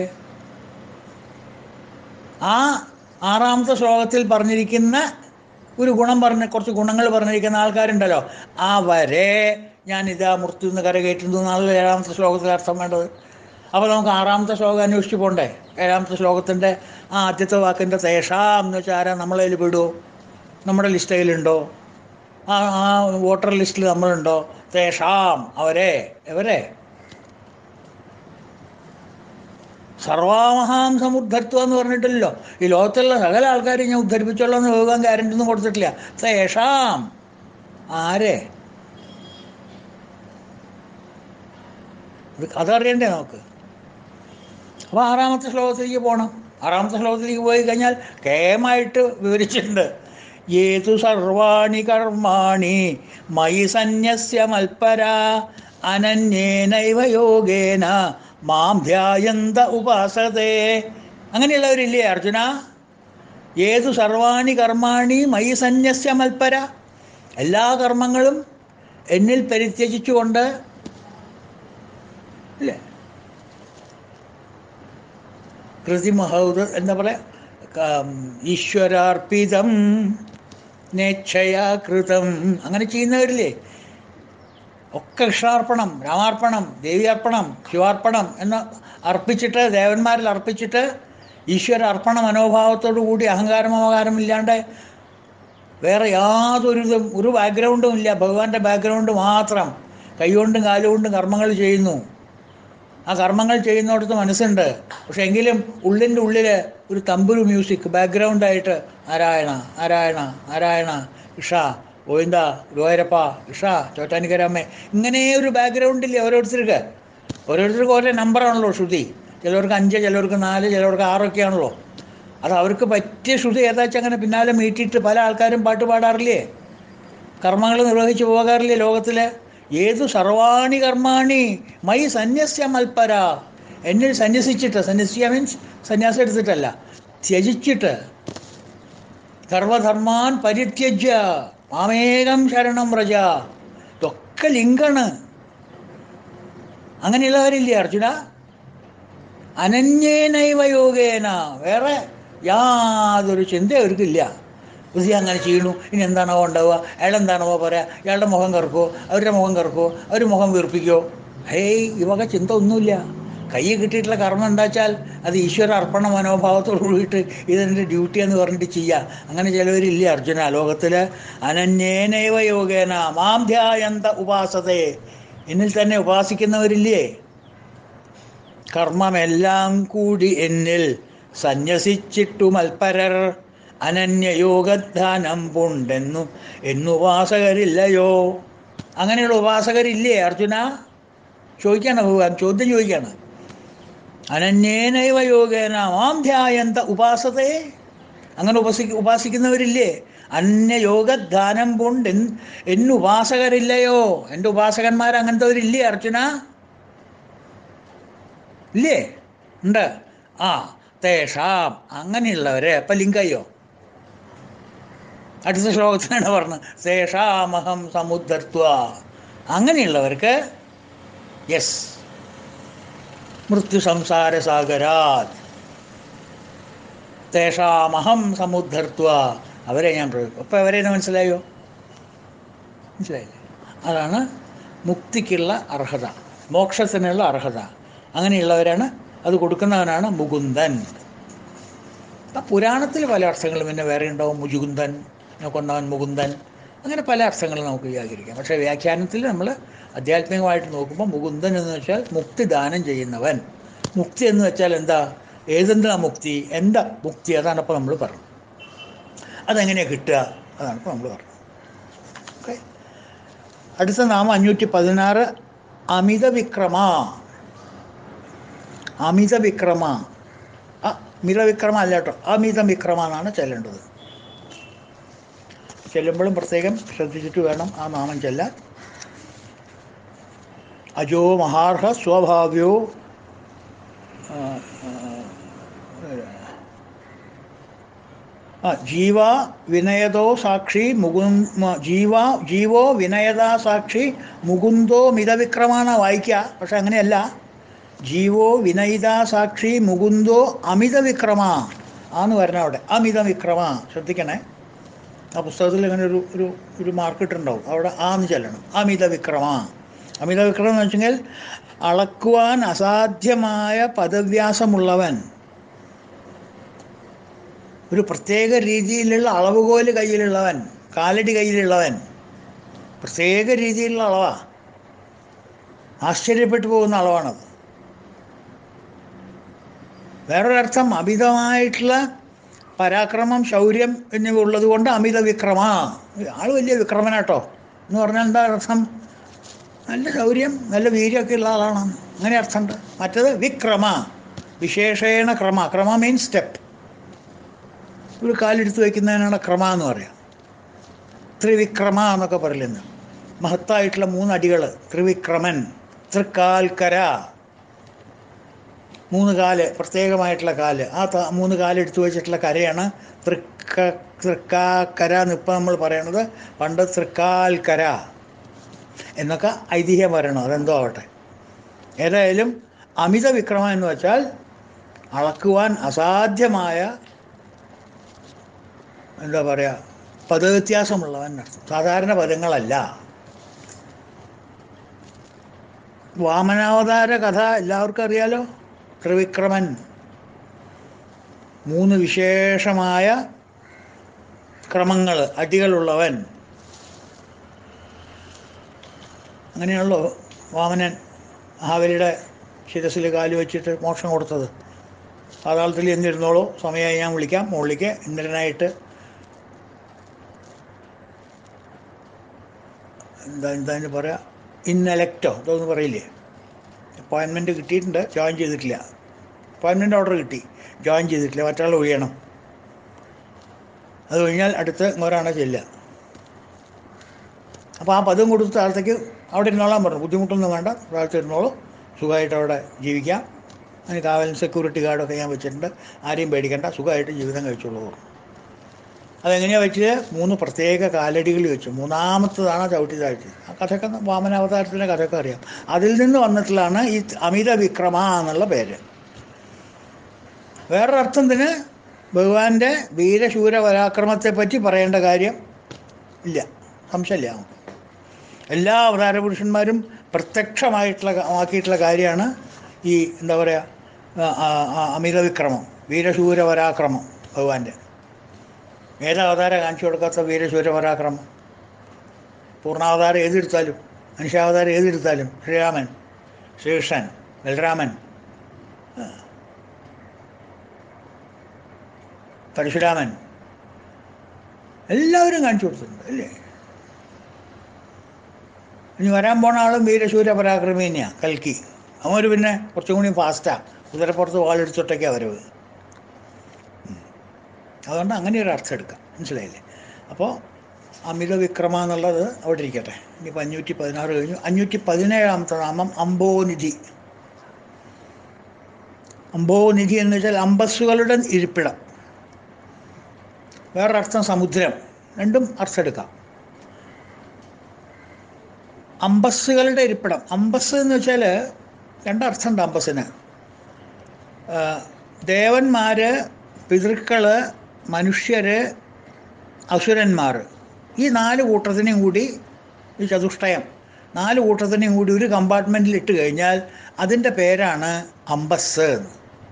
ആ ആറാമത്തെ ശ്ലോകത്തിൽ പറഞ്ഞിരിക്കുന്ന ഒരു ഗുണം പറഞ്ഞ കുറച്ച് ഗുണങ്ങൾ പറഞ്ഞിരിക്കുന്ന ആൾക്കാരുണ്ടല്ലോ അവരെ ഞാൻ ഇതാ മൃത്യു എന്ന് കരകയറ്റുന്നു എന്നുള്ള ഏഴാമത്തെ ശ്ലോകത്തിൽ അർത്ഥം വേണ്ടത് അപ്പോൾ നമുക്ക് ആറാമത്തെ ശ്ലോകം അന്വേഷിച്ച് പോണ്ടേ ഏഴാമത്തെ ശ്ലോകത്തിൻ്റെ ആ ആദ്യത്തെ വാക്കിൻ്റെ തേഷാം എന്ന് വെച്ചാൽ ആരാ നമ്മളതിൽ പെടുമോ നമ്മുടെ ലിസ്റ്റ് അതിലുണ്ടോ ആ ആ വോട്ടർ ലിസ്റ്റിൽ നമ്മളുണ്ടോ തേഷാം അവരെ എവരെ സർവാമഹാം സമുദ്ധർത്വം എന്ന് പറഞ്ഞിട്ടില്ലല്ലോ ഈ ലോകത്തുള്ള സകല ആൾക്കാരെയും ഞാൻ ഉദ്ധരിപ്പിച്ചോളാം എന്ന് ഭഗവാൻ ഗ്യാരണ്ടി ഒന്നും കൊടുത്തിട്ടില്ല തേഷാം ആരെ ഇത് കഥ അറിയണ്ടേ നമുക്ക് അപ്പോൾ ആറാമത്തെ ശ്ലോകത്തിലേക്ക് പോകണം ആറാമത്തെ ശ്ലോകത്തിലേക്ക് പോയി കഴിഞ്ഞാൽ കേമായിട്ട് വിവരിച്ചിട്ടുണ്ട് ഏതു സർവാണി കർമാണി മയി സന്യസ്യ മൽപര അനന്യേനൈവ യോഗേന മാം ധ്യായന്ത ഉപാസതേ അങ്ങനെയുള്ളവരില്ലേ അർജുന ഏതു സർവാണി കർമാണി മയി സന്യസ്യ മൽപര എല്ലാ കർമ്മങ്ങളും എന്നിൽ പരിത്യജിച്ചുകൊണ്ട് ഇല്ലേ കൃതിമഹൗത എന്താ പറയുക ഈശ്വരാർപ്പിതം നേച്ഛയാ കൃതം അങ്ങനെ ചെയ്യുന്നവരില്ലേ ഒക്കെ കൃഷ്ണാർപ്പണം രാമാർപ്പണം ദേവിയർപ്പണം ശിവാർപ്പണം എന്ന് അർപ്പിച്ചിട്ട് ദേവന്മാരിൽ അർപ്പിച്ചിട്ട് ഈശ്വര അർപ്പണ മനോഭാവത്തോടു കൂടി അഹങ്കാരമകാരം ഇല്ലാണ്ട് വേറെ യാതൊരു ഇതും ഒരു ബാക്ക്ഗ്രൗണ്ടും ഇല്ല ഭഗവാന്റെ ബാക്ക്ഗ്രൗണ്ട് മാത്രം കൈകൊണ്ടും കാലുകൊണ്ടും കർമ്മങ്ങൾ ചെയ്യുന്നു ആ കർമ്മങ്ങൾ ചെയ്യുന്നിടത്ത് മനസ്സുണ്ട് പക്ഷെ എങ്കിലും ഉള്ളിൻ്റെ ഉള്ളിൽ ഒരു തമ്പുരു മ്യൂസിക് ബാക്ക്ഗ്രൗണ്ടായിട്ട് നാരായണ നാരായണ നാരായണ ഇഷ ഗോവിന്ദ ഗോയരപ്പ ഇഷ ചോറ്റാനിക്കരമ്മ ഇങ്ങനെ ഒരു ബാക്ക്ഗ്രൗണ്ടില്ലേ ഓരോരുത്തർക്ക് ഓരോരുത്തർക്ക് ഓരോ നമ്പറാണല്ലോ ശ്രുതി ചിലവർക്ക് അഞ്ച് ചിലവർക്ക് നാല് ചിലവർക്ക് ആറൊക്കെ ആണല്ലോ അത് അവർക്ക് പറ്റിയ ശ്രുതി ഏതാച്ചാൽ അങ്ങനെ പിന്നാലെ മീറ്റിയിട്ട് പല ആൾക്കാരും പാട്ട് പാടാറില്ലേ കർമ്മങ്ങൾ നിർവഹിച്ചു പോകാറില്ലേ ലോകത്തിൽ ഏതു സർവാണി കർമാണി മൈ സന്യസ്യ മൽപ്പര എന്നിൽ സന്യസിച്ചിട്ട് സന്യസ്യ മീൻസ് സന്യാസം എടുത്തിട്ടല്ല ത്യജിച്ചിട്ട് സർവധർമാൻ പരിത്യജ്യ മാമേകം ശരണം വ്രജ ഇതൊക്കെ ലിംഗാണ് അങ്ങനെയുള്ളവരില്ലേ അർജുന അനന്യേനൈവ യോഗേന വേറെ യാതൊരു ചിന്ത അവർക്കില്ല ബുദ്ധി അങ്ങനെ ചെയ്യണു ഇനി എന്താണോ ഉണ്ടാവുക അയാൾ എന്താണോ പറയാ അയാളുടെ മുഖം കറക്കോ അവരുടെ മുഖം കറക്കോ അവർ മുഖം വീർപ്പിക്കോ ഹേയ് ഈ വക ചിന്ത ഒന്നുമില്ല കൈ കിട്ടിയിട്ടുള്ള കർമ്മം എന്താ വെച്ചാൽ അത് ഈശ്വര അർപ്പണ മനോഭാവത്തോട് കൂടിയിട്ട് ഇതെൻ്റെ ഡ്യൂട്ടി എന്ന് പറഞ്ഞിട്ട് ചെയ്യുക അങ്ങനെ ചിലവരില്ല അർജുന ലോകത്തിൽ അനന്യേനൈവ യോഗേന മാം ധ്യായന്ത ഉപാസതേ എന്നിൽ തന്നെ ഉപാസിക്കുന്നവരില്ലേ കർമ്മമെല്ലാം കൂടി എന്നിൽ സന്യസിച്ചിട്ടു മൽപ്പരർ അനന്യയോഗധാനം പുണ്ടെന്നു എന്നുപാസകരില്ലയോ അങ്ങനെയുള്ള ഉപാസകരില്ലേ അർജുന ചോദിക്കാണ് ഭഗവാൻ ചോദ്യം ചോദിക്കാണ് അനന്യേനൈവ യോഗേന മാം ധ്യായന്ത ഉപാസതയെ അങ്ങനെ ഉപാസി ഉപാസിക്കുന്നവരില്ലേ അന്യയോഗധാനം കൊണ്ട് എന്നുപാസകരില്ലയോ എൻ്റെ ഉപാസകന്മാർ അങ്ങനത്തെവരില്ലേ അർജുന ഇല്ലേ ഉണ്ട് ആ തേഷാം അങ്ങനെയുള്ളവരെ അപ്പം ലിംഗയ്യോ അടുത്ത ശ്ലോകത്തിനാണ് പറഞ്ഞത് തേഷാമഹം സമുദ്ധർത്വ അങ്ങനെയുള്ളവർക്ക് യെസ് മൃത്യു സംസാര സാഗരാത് തേഷാമഹം സമുദ്ധർത്വ അവരെ ഞാൻ പ്രയോഗിക്കും അപ്പം അവരെ മനസ്സിലായോ മനസ്സിലായില്ലേ അതാണ് മുക്തിക്കുള്ള അർഹത മോക്ഷത്തിനുള്ള അർഹത അങ്ങനെയുള്ളവരാണ് അത് കൊടുക്കുന്നവനാണ് മുകുന്ദൻ അപ്പം പുരാണത്തിൽ പല അർത്ഥങ്ങളും പിന്നെ വേറെ ഉണ്ടാവും മുജുകുന്ദൻ കൊന്നവൻ മുകുന്ദൻ അങ്ങനെ പല അർത്ഥങ്ങളും നമുക്ക് വ്യാഖ്യാനിക്കാം പക്ഷേ വ്യാഖ്യാനത്തിൽ നമ്മൾ ആധ്യാത്മികമായിട്ട് നോക്കുമ്പോൾ മുകുന്ദൻ എന്ന് വെച്ചാൽ മുക്തി ദാനം ചെയ്യുന്നവൻ മുക്തി എന്ന് വെച്ചാൽ എന്താ ഏതെന്താ മുക്തി എന്താ മുക്തി അതാണ് ഇപ്പോൾ നമ്മൾ പറഞ്ഞത് അതെങ്ങനെയാണ് കിട്ടുക അതാണ് ഇപ്പോൾ നമ്മൾ പറഞ്ഞത് ഓക്കെ അടുത്ത നാമം അഞ്ഞൂറ്റി പതിനാറ് അമിത വിക്രമ അമിത വിക്രമ അമിത വിക്രമ അല്ല കേട്ടോ അമിത വിക്രമ എന്നാണ് ചെല്ലേണ്ടത് ചെല്ലുമ്പോഴും പ്രത്യേകം ശ്രദ്ധിച്ചിട്ട് വേണം ആ നാമം ചെല്ലാൻ അജോ മഹാർഹ സ്വഭാവ്യോ ആ ജീവ വിനയതോ സാക്ഷി മുകു ജീവ ജീവോ വിനയതാ സാക്ഷി മുകുന്ദോ മിതവിക്രമാണ് വായിക്കുക പക്ഷെ അങ്ങനെയല്ല ജീവോ വിനയിത സാക്ഷി മുകുന്ദോ അമിത വിക്രമ ആന്ന് വരണം അവിടെ അമിത വിക്രമ ശ്രദ്ധിക്കണേ ആ പുസ്തകത്തിൽ അങ്ങനെ ഒരു ഒരു ഒരു മാർക്ക് ഇട്ടുണ്ടാവും അവിടെ ആന്ന് ചെല്ലണം അമിത വിക്രമ അമിത വിക്രമം എന്ന് വെച്ചെങ്കിൽ അളക്കുവാൻ അസാധ്യമായ പദവ്യാസമുള്ളവൻ ഒരു പ്രത്യേക രീതിയിലുള്ള അളവുകോല് കയ്യിലുള്ളവൻ കാലടി കയ്യിലുള്ളവൻ പ്രത്യേക രീതിയിലുള്ള അളവാ ആശ്ചര്യപ്പെട്ടു പോകുന്ന അളവാണത് വേറൊരർത്ഥം അമിതമായിട്ടുള്ള പരാക്രമം ശൗര്യം എന്നിവ ഉള്ളത് കൊണ്ട് അമിത വിക്രമ ആൾ വലിയ വിക്രമനാട്ടോ എന്ന് പറഞ്ഞാൽ എന്താ അർത്ഥം നല്ല ശൗര്യം നല്ല വീര്യമൊക്കെ ഉള്ള ആളാണ് അങ്ങനെ അർത്ഥമുണ്ട് മറ്റത് വിക്രമ വിശേഷേണ ക്രമ ക്രമ മീൻസ് സ്റ്റെപ്പ് ഒരു കാലെടുത്ത് വയ്ക്കുന്നതിനാണ് ക്രമ എന്ന് പറയാം ത്രിവിക്രമ എന്നൊക്കെ പറയില്ലെന്ന് മഹത്തായിട്ടുള്ള മൂന്നടികൾ ത്രിവിക്രമൻ തൃക്കാൽക്കര മൂന്ന് കാല് പ്രത്യേകമായിട്ടുള്ള കാല് ആ ത- മൂന്ന് കാലെടുത്ത് വെച്ചിട്ടുള്ള കരയാണ് തൃക്ക തൃക്കാക്കര എന്ന് ഇപ്പം നമ്മൾ പറയണത് പണ്ട് തൃക്കാൽക്കര എന്നൊക്കെ ഐതിഹ്യം പറയണം അതെന്തോ ആവട്ടെ ഏതായാലും അമിത വിക്രമം എന്ന് വെച്ചാൽ അളക്കുവാൻ അസാധ്യമായ എന്താ പറയുക പദവ്യത്യാസമുള്ളവൻ എന്നർത്ഥം സാധാരണ പദങ്ങളല്ല വാമനാവതാര കഥ എല്ലാവർക്കും അറിയാലോ ത്രിവിക്രമൻ മൂന്ന് വിശേഷമായ ക്രമങ്ങൾ അടികളുള്ളവൻ അങ്ങനെയാണല്ലോ വാമനൻ മഹാബലിയുടെ ശിരസിൽ കാല് വെച്ചിട്ട് മോക്ഷം കൊടുത്തത് പാതാളത്തിൽ എന്നിരുന്നോളൂ സമയമായി ഞാൻ വിളിക്കാം മുകളിലേക്ക് ഇന്ദ്രനായിട്ട് എന്താ എന്താ അതിന് പറയാ ഇന്നലക്റ്റോ ഇതൊന്നും പറയില്ലേ അപ്പോയിൻമെൻറ്റ് കിട്ടിയിട്ടുണ്ട് ജോയിൻ ചെയ്തിട്ടില്ല അപ്പോയിൻമെൻറ്റ് ഓർഡർ കിട്ടി ജോയിൻ ചെയ്തിട്ടില്ല മറ്റൊരാൾ ഒഴിയണം അത് കഴിഞ്ഞാൽ അടുത്ത് ഒരാണ് ചെല്ലുക അപ്പോൾ ആ പദം കൊടുത്ത് താഴത്തേക്ക് അവിടെ ഇരുന്നോളാൻ പറഞ്ഞു ബുദ്ധിമുട്ടൊന്നും വേണ്ട താഴത്ത് ഇരുന്നോളൂ സുഖമായിട്ട് അവിടെ ജീവിക്കാം അതിന് കാവൽ സെക്യൂരിറ്റി ഗാർഡൊക്കെ ഞാൻ വെച്ചിട്ടുണ്ട് ആരെയും പേടിക്കേണ്ട സുഖമായിട്ട് ജീവിതം കഴിച്ചോളൂ അതെങ്ങനെയാണ് വെച്ചത് മൂന്ന് പ്രത്യേക കാലടികൾ വെച്ചു മൂന്നാമത്തതാണ് ചവിട്ടി താഴ്ത്തി ആ കഥയൊക്കെ വാമനാവതാരത്തിൻ്റെ കഥയൊക്കെ അറിയാം അതിൽ നിന്ന് വന്നിട്ടുള്ളതാണ് ഈ അമിത വിക്രമ എന്നുള്ള പേര് വേറൊരർത്ഥത്തിന് ഭഗവാന്റെ വീരശൂര പരാക്രമത്തെ പറ്റി പറയേണ്ട കാര്യം ഇല്ല സംശയമില്ല നമുക്ക് എല്ലാ അവതാര പുരുഷന്മാരും പ്രത്യക്ഷമായിട്ടുള്ള ആക്കിയിട്ടുള്ള കാര്യമാണ് ഈ എന്താ പറയുക അമിത വിക്രമം വീരശൂര പരാക്രമം ഭഗവാന്റെ ഏതവതാരം കാണിച്ചു കൊടുക്കാത്ത വീരശൂര പരാക്രമം പൂർണ്ണാവതാരം ഏതെടുത്താലും മനുഷ്യാവതാരം ഏതെടുത്താലും ശ്രീരാമൻ ശ്രീകൃഷ്ണൻ ബലരാമൻ ആ. പരശുരാമൻ എല്ലാവരും കാണിച്ചു കൊടുത്തിട്ടുണ്ട് അല്ലേ ഇനി വരാൻ പോണ ആളും വീരശൂര പരാക്രമി തന്നെയാണ് കൽക്കി അവര് പിന്നെ കുറച്ചും കൂടി ഫാസ്റ്റാണ് കുതിരപ്പുറത്ത് വാളെടുത്തിട്ടൊക്കെയാണ് വരവ് ഉം. അതുകൊണ്ട് അങ്ങനെ ഒരു അർത്ഥം എടുക്കാം മനസ്സിലായില്ലേ അപ്പോൾ അമിത വിക്രമ എന്നുള്ളത് അവിടെ ഇരിക്കട്ടെ ഇനിയിപ്പോൾ അഞ്ഞൂറ്റി പതിനാറ് കഴിഞ്ഞു അഞ്ഞൂറ്റി പതിനേഴാമത്തെ നാമം അംബോനിധി അംബോനിധി എന്ന് വെച്ചാൽ അമ്പസ്സുകളുടെ ഇരിപ്പിടം വേറൊരർത്ഥം സമുദ്രം രണ്ടും അർത്ഥം എടുക്കാം അമ്പസ്സുകളുടെ ഇരിപ്പിടം അമ്പസ് എന്ന് വെച്ചാൽ രണ്ടർത്ഥമുണ്ട് അമ്പസ്സിന് ആ, ദേവന്മാര് പിതൃക്കള് മനുഷ്യര് അസുരന്മാർ ഈ നാല് കൂട്ടത്തിനെയും കൂടി ഈ ചതുഷ്ടയം നാല് കൂട്ടത്തിനെയും കൂടി ഒരു കമ്പാർട്ട്മെൻറ്റിൽ ഇട്ട് കഴിഞ്ഞാൽ അതിൻ്റെ പേരാണ് അമ്പസ് എന്ന്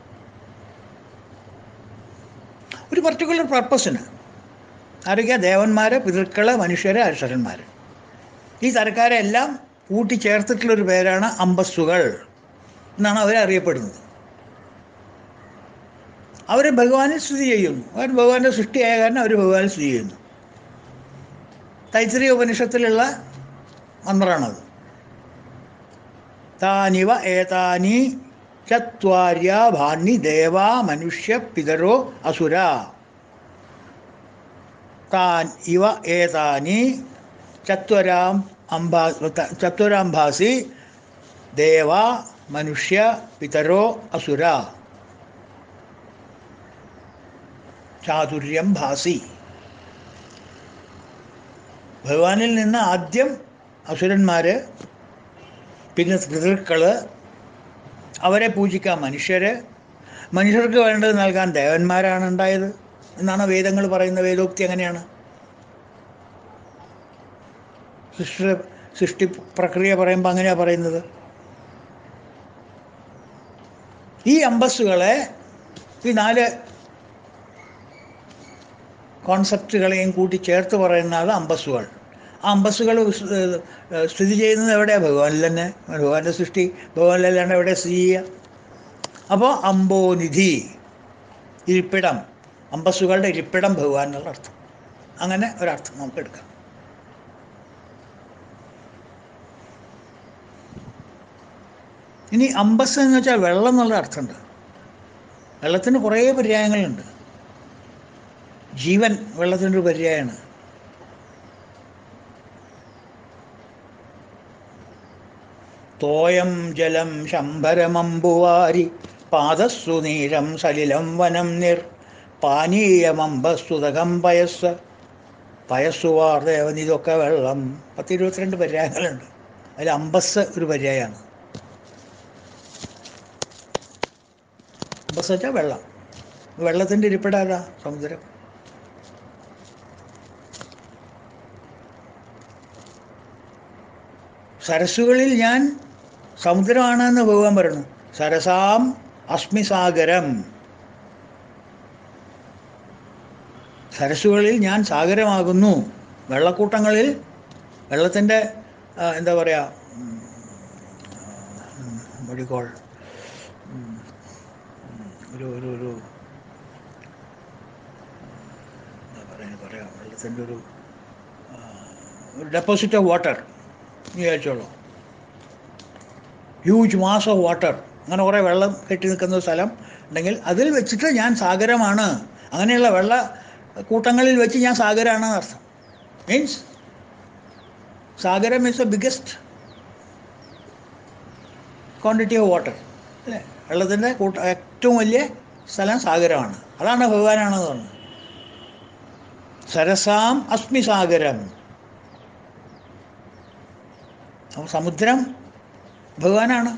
ഒരു പർട്ടിക്കുലർ പർപ്പസിന് ആരൊക്കെയാ ദേവന്മാർ പിതൃക്കള് മനുഷ്യര് അസുരന്മാർ ഈ തരക്കാരെ എല്ലാം കൂട്ടിച്ചേർത്തിട്ടുള്ളൊരു പേരാണ് അമ്പസ്സുകൾ എന്നാണ് അവരറിയപ്പെടുന്നത് അവർ ഭഗവാനെ സ്തുതി ചെയ്യുന്നു അവർ ഭഗവാന്റെ സൃഷ്ടിയായ കാരണം അവർ ഭഗവാനെ സ്തുതി ചെയ്യുന്നു തൈത്തിരീയ ഉപനിഷത്തിലുള്ള മന്ത്രമാണത് താനിവ ഏതാനി ചത്വാര്യ ഭാന്നി ദേവ മനുഷ്യ പിതരോ അസുര താൻ ഇവ ഏതാനി ചത്വരാം അംഭാ ചത്വരാം ഭാസി ദേവ മനുഷ്യ പിതരോ അസുര ചാതുര്യം ഭാസി ഭഗവാനിൽ നിന്ന് ആദ്യം അസുരന്മാര് പിന്നെ പിതൃക്കള് അവരെ പൂജിക്കാൻ മനുഷ്യര് മനുഷ്യർക്ക് വേണ്ടത് നൽകാൻ ദേവന്മാരാണ് ഉണ്ടായത് എന്നാണ് വേദങ്ങൾ പറയുന്ന വേദോക്തി അങ്ങനെയാണ് സൃഷ്ടി സൃഷ്ടി പ്രക്രിയ പറയുമ്പോൾ അങ്ങനെയാണ് പറയുന്നത് ഈ അമ്പസ്സുകളെ ഈ നാല് കോൺസെപ്റ്റുകളെയും കൂട്ടി ചേർത്ത് പറയുന്നതാണ് അമ്പസ്സുകൾ ആ അമ്പസ്സുകൾ വിസ്- ഏഹ് ഏഹ് സ്ഥിതി ചെയ്യുന്നത് എവിടെയാണ് ഭഗവാനിൽ തന്നെ ഭഗവാന്റെ സൃഷ്ടി ഭഗവാനിലല്ലാണ്ട് എവിടെ സ്ഥിതി ചെയ്യുക അപ്പോൾ അംബോനിധി ഇരിപ്പിടം അമ്പസ്സുകളുടെ ഇരിപ്പിടം ഭഗവാൻ എന്നുള്ള അർത്ഥം അങ്ങനെ ഒരർത്ഥം നമുക്ക് എടുക്കാം ഇനി അമ്പസ് എന്ന് വെച്ചാൽ വെള്ളം എന്നുള്ള അർത്ഥമുണ്ട് വെള്ളത്തിന് കുറേ പര്യായങ്ങളുണ്ട് ജീവൻ വെള്ളത്തിൻ്റെ ഒരു പര്യായമാണ് തോയം ജലം ശംഭരമമ്പുവാരി പാദസ്സു നീരം സലിലം വനം നിർ പാനീയമമ്പസ്സുതകം പയസ് പയസ്സുവാർ ദേവൻ ഇതൊക്കെ വെള്ളം പത്ത് ഇരുപത്തിരണ്ട് പര്യായങ്ങളുണ്ട് അതിൽ അമ്പസ് ഒരു പര്യായമാണ് അമ്പസ് വെച്ചാൽ വെള്ളം വെള്ളത്തിൻ്റെ ഇരിപ്പിടാതാ സമുദ്രം സരസ്സുകളിൽ ഞാൻ സമുദ്രമാണെന്ന് ഭഗവാൻ പറഞ്ഞു സരസാം അസ്മി സാഗരം സരസ്സുകളിൽ ഞാൻ സാഗരമാകുന്നു വെള്ളക്കൂട്ടങ്ങളിൽ വെള്ളത്തിൻ്റെ ആ, എന്താ പറയുക മൊഴിക്കോൾ ഒരു ഒരു ഒരു എന്താ പറയുക പറയാം വെള്ളത്തിൻ്റെ ഒരു ആ, ഒരു ഡെപ്പോസിറ്റ് ഓഫ് വാട്ടർ വിചാരിച്ചോളൂ ഹ്യൂജ് മാസ് ഓഫ് വാട്ടർ അങ്ങനെ കുറേ വെള്ളം കെട്ടി നിൽക്കുന്ന ഒരു സ്ഥലം ഉണ്ടെങ്കിൽ അതിൽ വെച്ചിട്ട് ഞാൻ സാഗരമാണ് അങ്ങനെയുള്ള വെള്ള കൂട്ടങ്ങളിൽ വെച്ച് ഞാൻ സാഗരമാണ് അർത്ഥം means sagaram is the biggest quantity of water അല്ലേ വെള്ളത്തിൻ്റെ കൂട്ട ഏറ്റവും വലിയ സ്ഥലം സാഗരമാണ് അതാണ് ഭഗവാനാണെന്ന് പറഞ്ഞത് സരസാം അസ്മി സാഗരം അപ്പോൾ സമുദ്രം ഭഗവാനാണ്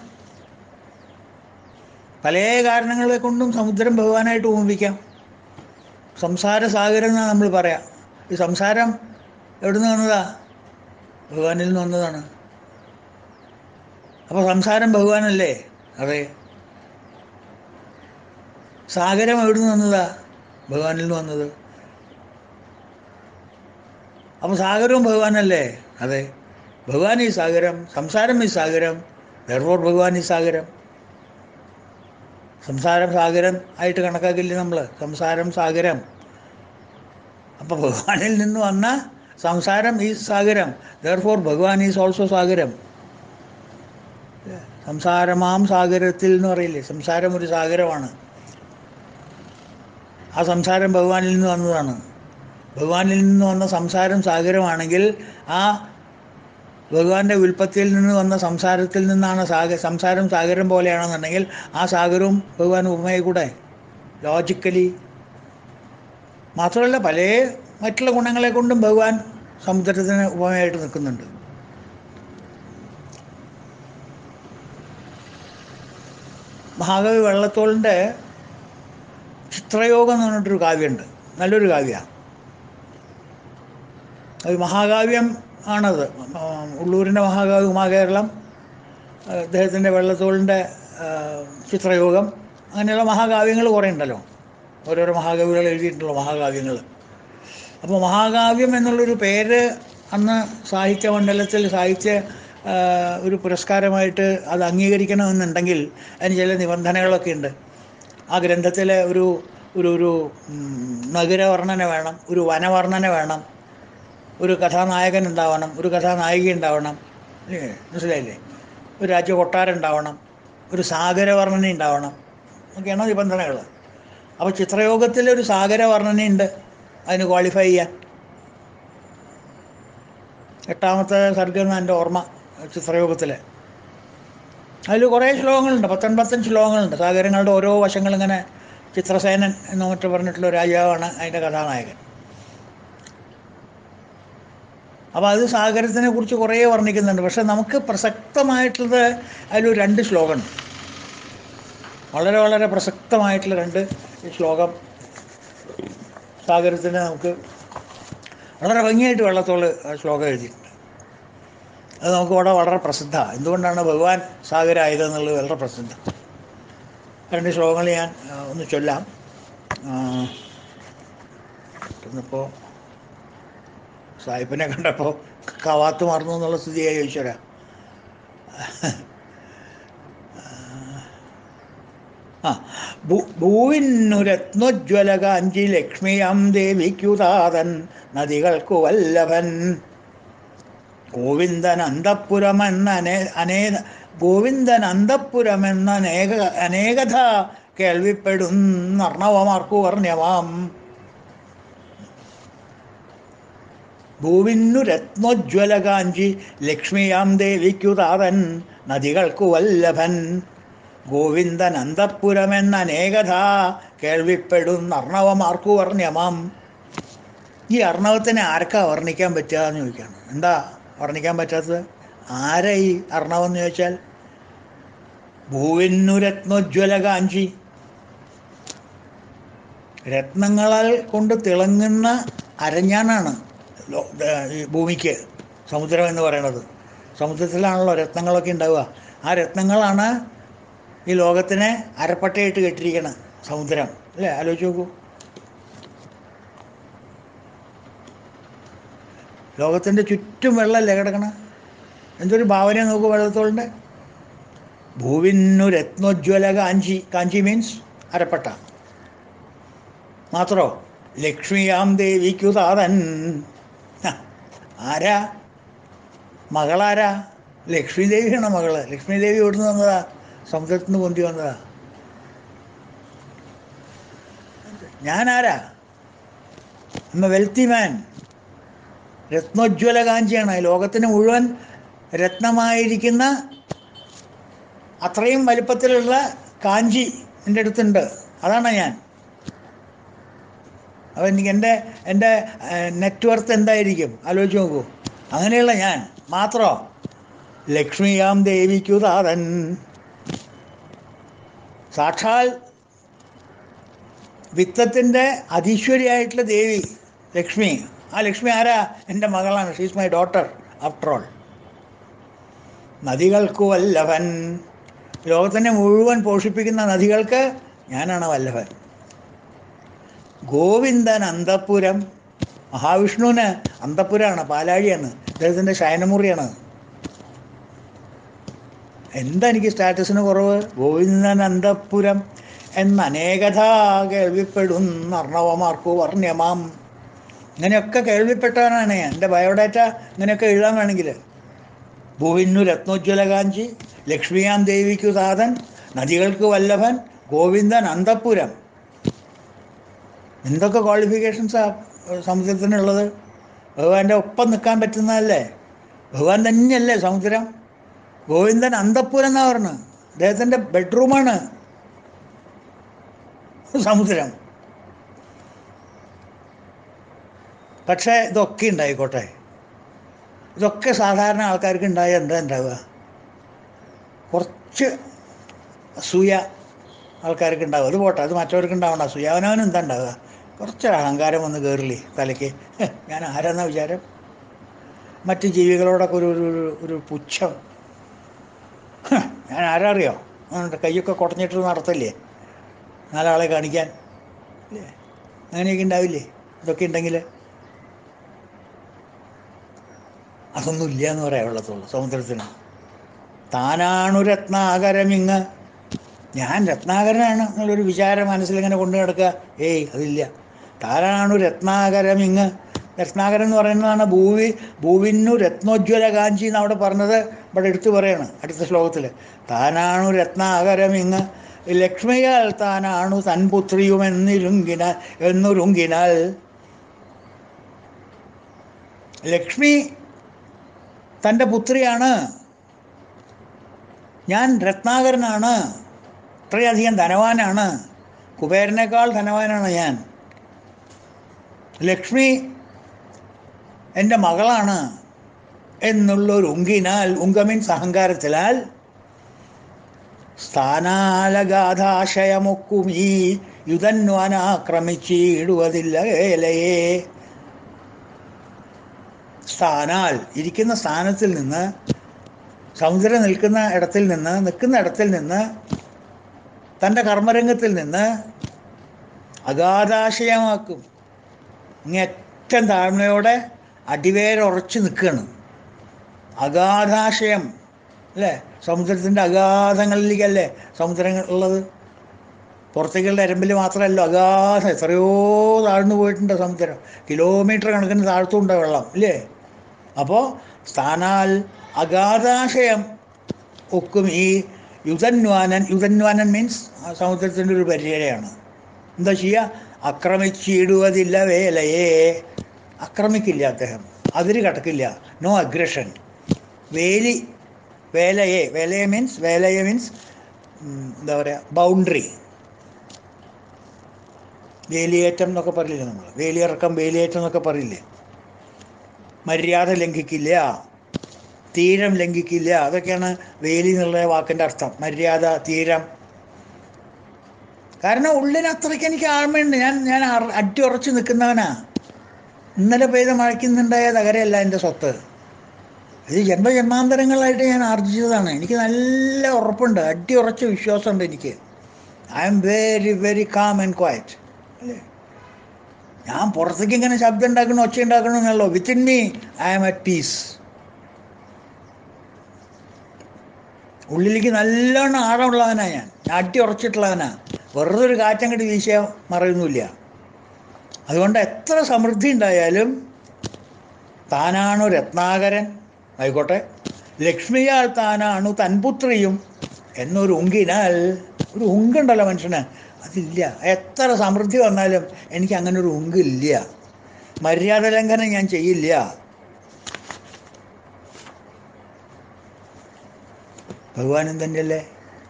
പല കാരണങ്ങളെ കൊണ്ടും സമുദ്രം ഭഗവാനായിട്ട് ഉപമിക്കാം സംസാര സാഗരം എന്നാണ് നമ്മൾ പറയാം ഈ സംസാരം എവിടുന്ന് വന്നതാ ഭഗവാനിൽ നിന്ന് വന്നതാണ് അപ്പോൾ സംസാരം ഭഗവാനല്ലേ അതെ സാഗരം എവിടുന്ന് വന്നതാ ഭഗവാനിൽ നിന്ന് വന്നത് അപ്പോൾ സാഗരവും ഭഗവാനല്ലേ അതെ ഭഗവാൻ ഈ സാഗരം സംസാരം ഈ സാഗരം ദർവോർ ഭഗവാൻ ഈ സാഗരം സംസാരം സാഗരം ആയിട്ട് കണക്കാക്കില്ലേ നമ്മൾ സംസാരം സാഗരം അപ്പോൾ ഭഗവാനിൽ നിന്ന് വന്ന സംസാരം ഈ സാഗരം ദർഫോർ ഭഗവാൻ ഈസ് ഓൾസോ സാഗരം സംസാരമാം സാഗരത്തിൽ എന്ന് പറയില്ലേ സംസാരം ഒരു സാഗരമാണ് ആ സംസാരം ഭഗവാനിൽ നിന്ന് വന്നതാണ് ഭഗവാനിൽ നിന്ന് വന്ന സംസാരം സാഗരമാണെങ്കിൽ ആ ഭഗവാന്റെ ഉൽപ്പത്തിയിൽ നിന്ന് വന്ന സംസാരത്തിൽ നിന്നാണ് സാഗ സംസാരം സാഗരം പോലെയാണെന്നുണ്ടെങ്കിൽ ആ സാഗരവും ഭഗവാൻ ഉപമയെ കൂടെ ലോജിക്കലി മാത്രമല്ല പല മറ്റുള്ള ഗുണങ്ങളെ കൊണ്ടും ഭഗവാൻ സമുദ്രത്തിന് ഉപമയായിട്ട് നിൽക്കുന്നുണ്ട് മഹാകവി വെള്ളത്തോളിൻ്റെ ചിത്രയോഗം എന്ന് പറഞ്ഞിട്ടൊരു കാവ്യമുണ്ട് നല്ലൊരു കാവ്യമാണ് അത് മഹാകാവ്യം ആണത് ആ, ഉള്ളൂരിൻ്റെ മഹാകാവ്യ ഉമാകേരളം അദ്ദേഹത്തിൻ്റെ വെള്ളത്തോളിൻ്റെ ആ, ചിത്രയോഗം അങ്ങനെയുള്ള മഹാകാവ്യങ്ങൾ കുറേ ഉണ്ടല്ലോ ഓരോരോ മഹാകവികൾ എഴുതിയിട്ടുള്ള മഹാകാവ്യങ്ങൾ അപ്പോൾ മഹാകാവ്യം എന്നുള്ളൊരു പേര് അന്ന് സാഹിത്യ മണ്ഡലത്തിൽ സാഹിത്യ ആ, ഒരു പുരസ്കാരമായിട്ട് അത് അംഗീകരിക്കണമെന്നുണ്ടെങ്കിൽ അതിന് ചില നിബന്ധനകളൊക്കെ ഉണ്ട് ആ ഗ്രന്ഥത്തിൽ ഒരു ഒരു ഒരു ഉം, നഗരവർണ്ണന വേണം ഒരു വനവർണ്ണന വേണം ഒരു കഥാനായകൻ ഉണ്ടാവണം ഒരു കഥാനായിക ഉണ്ടാവണം ഏ, മനസ്സിലായില്ലേ ഒരു രാജ്യ കൊട്ടാരം ഉണ്ടാവണം ഒരു സാഗരവർണ്ണന ഉണ്ടാവണം ഒക്കെയാണ് നിബന്ധനകൾ അപ്പോൾ ചിത്രയോഗത്തിൽ ഒരു സാഗരവർണ്ണനയുണ്ട് അതിന് ക്വാളിഫൈ ചെയ്യാൻ എട്ടാമത്തെ സർഗം എന്നാണ് എൻ്റെ ഓർമ്മ ചിത്രയോഗത്തിൽ അതിൽ കുറേ ശ്ലോകങ്ങളുണ്ട് പത്തൊൻപത്തഞ്ച് ശ്ലോകങ്ങളുണ്ട് സാഗരങ്ങളുടെ ഓരോ വശങ്ങളിങ്ങനെ ചിത്രസേനൻ എന്ന് മറ്റു പറഞ്ഞിട്ടുള്ള ഒരു രാജാവാണ് അതിൻ്റെ കഥാനായകൻ അപ്പോൾ അത് സാഗരത്തിനെ കുറിച്ച് കുറേ വർണ്ണിക്കുന്നുണ്ട് പക്ഷെ നമുക്ക് പ്രസക്തമായിട്ടുള്ളത് അതിലൊരു രണ്ട് ശ്ലോകമുണ്ട് വളരെ വളരെ പ്രസക്തമായിട്ടുള്ള രണ്ട് ശ്ലോകം സാഗരത്തിന് നമുക്ക് വളരെ ഭംഗിയായിട്ട് വെള്ളത്തോള് ആ ശ്ലോകം എഴുതിയിട്ടുണ്ട് അത് നമുക്ക് ഇവിടെ വളരെ പ്രസിദ്ധ എന്തുകൊണ്ടാണ് ഭഗവാൻ സാഗരായതെന്നുള്ളത് വളരെ പ്രസിദ്ധ രണ്ട് ശ്ലോകങ്ങൾ ഞാൻ ആ, ഒന്ന് ചൊല്ലാം ഇന്നിപ്പോൾ സാഹിബിനെ കണ്ടപ്പോൾ കവാത്ത് മറന്നു എന്നുള്ള സ്ഥിതിയായി ഈശ്വര ആ ഭൂ- ഭൂവിന്നു രത്നോജ്വലക അഞ്ചി ലക്ഷ്മിയാം ദേവിക്കുതാതൻ നദികൾക്കു വല്ലഭൻ ഗോവിന്ദൻ അന്തപ്പുരമെന്ന അനേ അനേക ഗോവിന്ദൻ അന്തപ്പുരമെന്ന അനേക അനേകഥ കേൾവിപ്പെടുന്ന അർണവമാർക്കു വർണ്യമാം ഭൂവിന്നു രത്നോജ്വലകാഞ്ചി ലക്ഷ്മിയാം ദേവിക്കുതാതൻ നദികൾക്കു വല്ലഭൻ ഗോവിന്ദൻ അന്തപ്പുരമെന്ന അനേകഥ കേൾവിപ്പെടുന്ന അർണവമാർക്കു വർണ്യമാം ഈ അർണവത്തിനെ ആർക്കാ വർണ്ണിക്കാൻ പറ്റുക എന്ന് ചോദിക്കുകയാണ് എന്താ വർണ്ണിക്കാൻ പറ്റാത്തത് ആരാ ഈ അർണവം എന്ന് ചോദിച്ചാൽ ഭൂവിന്നു രത്നോജ്വല കാഞ്ചി രത്നങ്ങളാൽ കൊണ്ട് തിളങ്ങുന്ന അരഞ്ഞാണാണ് ലോ- ദ- ഈ ഭൂമിക്ക് സമുദ്രം എന്ന് പറയുന്നത് സമുദ്രത്തിലാണല്ലോ രത്നങ്ങളൊക്കെ ഉണ്ടാവുക ആ രത്നങ്ങളാണ് ഈ ലോകത്തിനെ അരപ്പട്ടയിട്ട് കെട്ടിരിക്കണം സമുദ്രം അല്ലേ ആലോചിച്ച് നോക്കൂ ലോകത്തിൻ്റെ ചുറ്റും വെള്ളമല്ലേ കിടക്കണ എന്തൊരു ഭാവന നോക്കൂ വെള്ളത്തോളിൻ്റെ ഭൂവിന്നു രത്നോജ്വല കാഞ്ചി കാഞ്ചി മീൻസ് അരപ്പട്ട മാത്രോ ലക്ഷ്മിയാം ദേവിക്കു താതൻ ഹ, ആരാ മകളാരാ ലക്ഷ്മി ദേവിയാണ് മകള് ലക്ഷ്മി ദേവി എവിടുന്ന് വന്നതാ സമുദ്രത്തിൽ നിന്ന് പൊന്തി വന്നതാ ഞാനാരാ എം എ വെൽത്തി മാൻ രത്നോജ്വല കാഞ്ചിയാണ് ലോകത്തിന് മുഴുവൻ രത്നമായിരിക്കുന്ന അത്രയും വലിപ്പത്തിലുള്ള കാഞ്ചി എൻ്റെ അടുത്തുണ്ട് അതാണ് ഞാൻ അപ്പോൾ എനിക്ക് എൻ്റെ എൻ്റെ നെറ്റ്വർത്ത് എന്തായിരിക്കും ആലോചിച്ച് നോക്കൂ അങ്ങനെയുള്ള ഞാൻ മാത്രോ ലക്ഷ്മിയാം ദേവിക്കു താതൻ സാക്ഷാൽ വിത്തത്തിൻ്റെ അധീശ്വരിയായിട്ടുള്ള ദേവി ലക്ഷ്മി ആ ലക്ഷ്മി ആരാ എൻ്റെ മകളാണ് she's my daughter after all നദികൾക്ക് വല്ലഭൻ ലോകത്തിനെ മുഴുവൻ പോഷിപ്പിക്കുന്ന നദികൾക്ക് ഞാനാണ് വല്ലഭൻ ഗോവിന്ദൻ അന്തപുരം മഹാവിഷ്ണുവിന് അന്തപുരമാണ് പാലാഴിയാണ് അദ്ദേഹത്തിൻ്റെ ശയനമുറിയാണ് എന്താ എനിക്ക് സ്റ്റാറ്റസിന് കുറവ് ഗോവിന്ദൻ അന്തപുരം എന്ന അനേകഥ കേൾവിപ്പെടുന്ന അർണവമാർക്കു വർണ്യമാം ഇങ്ങനെയൊക്കെ കേൾവിപ്പെട്ടവനാണ് ഞാൻ എൻ്റെ ബയോഡാറ്റ ഇങ്ങനെയൊക്കെ എഴുതാൻ വേണമെങ്കിൽ ഭൂവിന്നു രത്നോജ്വല കാഞ്ചി ലക്ഷ്മിയാം ദേവിക്കു സാധൻ നദികൾക്ക് വല്ലഭൻ ഗോവിന്ദൻ അന്തപുരം എന്തൊക്കെ ക്വാളിഫിക്കേഷൻസാ സമുദ്രത്തിനുള്ളത് ഭഗവാന്റെ ഒപ്പം നിൽക്കാൻ പറ്റുന്നതല്ലേ ഭഗവാൻ തന്നെയല്ലേ സമുദ്രം ഗോവിന്ദൻ അന്തപ്പുരം എന്നാ പറഞ്ഞു അദ്ദേഹത്തിൻ്റെ ബെഡ്റൂമാണ് സമുദ്രം പക്ഷേ ഇതൊക്കെ ഉണ്ടായിക്കോട്ടെ ഇതൊക്കെ സാധാരണ ആൾക്കാർക്ക് ഉണ്ടായ എന്താ ഉണ്ടാവുക കുറച്ച് അസൂയ ആൾക്കാർക്ക് ഉണ്ടാവും അത് പോട്ടെ അത് മറ്റവർക്ക് ഉണ്ടാവണം അസൂയ അവനവനും എന്താ ഉണ്ടാവുക കുറച്ചൊരു അഹങ്കാരം വന്ന് കയറില്ലേ തലയ്ക്ക് ഹെ, ഞാൻ ആരാന്ന വിചാരം മറ്റ് ജീവികളോടൊക്കെ ഒരു ഒരു ഒരു- ഒരു പുച്ഛം ഹ, ഞാൻ ആരാ അറിയോ അതുകൊണ്ട് കൈയൊക്കെ കുടഞ്ഞിട്ട് നടത്തില്ലേ നാലാളെ കാണിക്കാൻ അല്ലേ അങ്ങനെയൊക്കെ ഉണ്ടാവില്ലേ ഇതൊക്കെ ഉണ്ടെങ്കിൽ അതൊന്നും ഇല്ല എന്ന് പറയാൻ വെള്ളത്തുള്ളൂ സമുദ്രത്തിന് താനാണു രത്നാകരമിങ്ങ് ഞാൻ രത്നാകരനാണ് എന്നുള്ളൊരു വിചാരം മനസ്സിലിങ്ങനെ കൊണ്ടു കിടക്കുക ഏയ് അതില്ല താനാണു രത്നാകരമിങ്ങ് രത്നാകരം എന്ന് പറയുന്നതാണ് ഭൂവി ഭൂവിനു രത്നോജ്വല കാഞ്ചി എന്ന് അവിടെ പറഞ്ഞത് ഇവിടെ എടുത്തു പറയാണ് അടുത്ത ശ്ലോകത്തിൽ താനാണു രത്നാകരമിങ്ങ് ലക്ഷ്മിയാൽ താനാണു തൻപുത്രിയുമെന്നിരുങ്കിനാൽ എന്നൊരുങ്കിനാൽ ലക്ഷ്മി തൻ്റെ പുത്രിയാണ് ഞാൻ രത്നാകരനാണ് ഇത്രയധികം ധനവാനാണ് കുബേരനേക്കാൾ ധനവാനാണ് ഞാൻ ലക്ഷ്മി എൻ്റെ മകളാണ് എന്നുള്ളൊരു ഉങ്കിനാൽ ഉങ്ക മീൻസ് അഹങ്കാരത്തിലാൽ സ്ഥാനാലഗാധാശയമൊക്കും ഈ യുധന്വാനാക്രമിച്ചിടുവതില്ല ഏലയെ സ്ഥാനാൽ ഇരിക്കുന്ന സ്ഥാനത്തിൽ നിന്ന് സമുദ്രം നിൽക്കുന്ന ഇടത്തിൽ നിന്ന് നിൽക്കുന്ന ഇടത്തിൽ നിന്ന് തൻ്റെ കർമ്മരംഗത്തിൽ നിന്ന് അഗാധാശയമാക്കും ഇങ്ങേറ്റം താഴ്മയോടെ അടിവേരുറച്ച് നിൽക്കുകയാണ് അഗാധാശയം അല്ലേ സമുദ്രത്തിൻ്റെ അഗാധങ്ങളിലേക്കല്ലേ സമുദ്രങ്ങൾ ഉള്ളത് പുറത്തേക്കുള്ള എരമ്പിൽ മാത്രമല്ല അഗാധം എത്രയോ താഴ്ന്നു പോയിട്ടുണ്ട് സമുദ്രം കിലോമീറ്റർ കണക്കിന് താഴ്ത്തുണ്ട് വെള്ളം ഇല്ലേ അപ്പോൾ സ്ഥാനാൽ അഗാധാശയം ഒക്കും ഈ യുധന്വാനൻ യുധന്വാനൻ മീൻസ് സമുദ്രത്തിൻ്റെ ഒരു പരിചയമാണ് എന്താ ചെയ്യുക ആക്രമിച്ചിടുവതില്ല വേലയെ ആക്രമിക്കില്ല അദ്ദേഹം അതിര് കടക്കില്ല നോ അഗ്രഷൻ വേലി വേലയെ വേലയെ മീൻസ് വേലയെ മീൻസ് എന്താ പറയുക ബൗണ്ടറി വേലിയേറ്റം എന്നൊക്കെ പറയില്ലേ നമ്മൾ വേലിയിറക്കം വേലിയേറ്റം എന്നൊക്കെ പറയില്ലേ മര്യാദ ലംഘിക്കില്ല തീരം ലംഘിക്കില്ല അതൊക്കെയാണ് വേലി എന്നുള്ള വാക്കിൻ്റെ അർത്ഥം മര്യാദ തീരം കാരണം ഉള്ളിന് അത്രയ്ക്ക് എനിക്ക് ആഴ്മയുണ്ട് ഞാൻ ഞാൻ അറ- അടി ഉറച്ച് നിൽക്കുന്നവനാ ഇന്നലെ പെയ്ത മഴയ്ക്കുന്നുണ്ടായ തകരയല്ല എൻ്റെ സ്വത്ത് ഇത് ജന്മജന്മാന്തരങ്ങളായിട്ട് ഞാൻ ആർജിച്ചതാണ് എനിക്ക് നല്ല ഉറപ്പുണ്ട് അടി ഉറച്ച വിശ്വാസമുണ്ട് എനിക്ക് I am very very calm and quiet അല്ലേ ഞാൻ പുറത്തേക്ക് ഇങ്ങനെ ശബ്ദം ഉണ്ടാക്കണം ഒച്ച ഉണ്ടാക്കണം എന്നല്ലോ within me I am at peace ഉള്ളിലേക്ക് നല്ലോണം ആഴമുള്ളവനാ ഞാൻ ഞാൻ അടി ഉറച്ചിട്ടുള്ളവനാ വെറുതെ ഒരു കാറ്റങ്ങോട്ട് വീശിയ മറയൊന്നുമില്ല അതുകൊണ്ട് എത്ര സമൃദ്ധി ഉണ്ടായാലും താനാണു രത്നാകരൻ ആയിക്കോട്ടെ ലക്ഷ്മിയാൽ താനാണു തൻപുത്രിയും എന്നൊരു ഉങ്കിനാൽ ഒരു ഉങ്കുണ്ടല്ലോ മനുഷ്യന് അതില്ല എത്ര സമൃദ്ധി വന്നാലും എനിക്ക് അങ്ങനെ ഒരു ഉങ്കില്ല മര്യാദ ലംഘനം ഞാൻ ചെയ്യില്ല ഭഗവാനും തന്നെയല്ലേ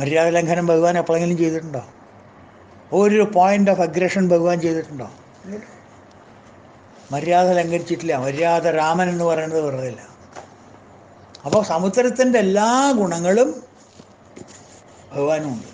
മര്യാദ ലംഘനം ഭഗവാൻ എപ്പോഴെങ്കിലും ചെയ്തിട്ടുണ്ടോ ഒരു പോയിന്റ് ഓഫ് അഗ്രഷൻ ഭഗവാൻ ചെയ്തിട്ടുണ്ടോ ഇല്ലല്ലോ. മര്യാദ ലംഘിച്ചിട്ടില്ല മര്യാദ രാമൻ എന്ന് പറയുന്നത് വെറുതെ ഇല്ല അപ്പോൾ സമുദ്രത്തിൻ്റെ എല്ലാ ഗുണങ്ങളും ഭഗവാനുമുണ്ട്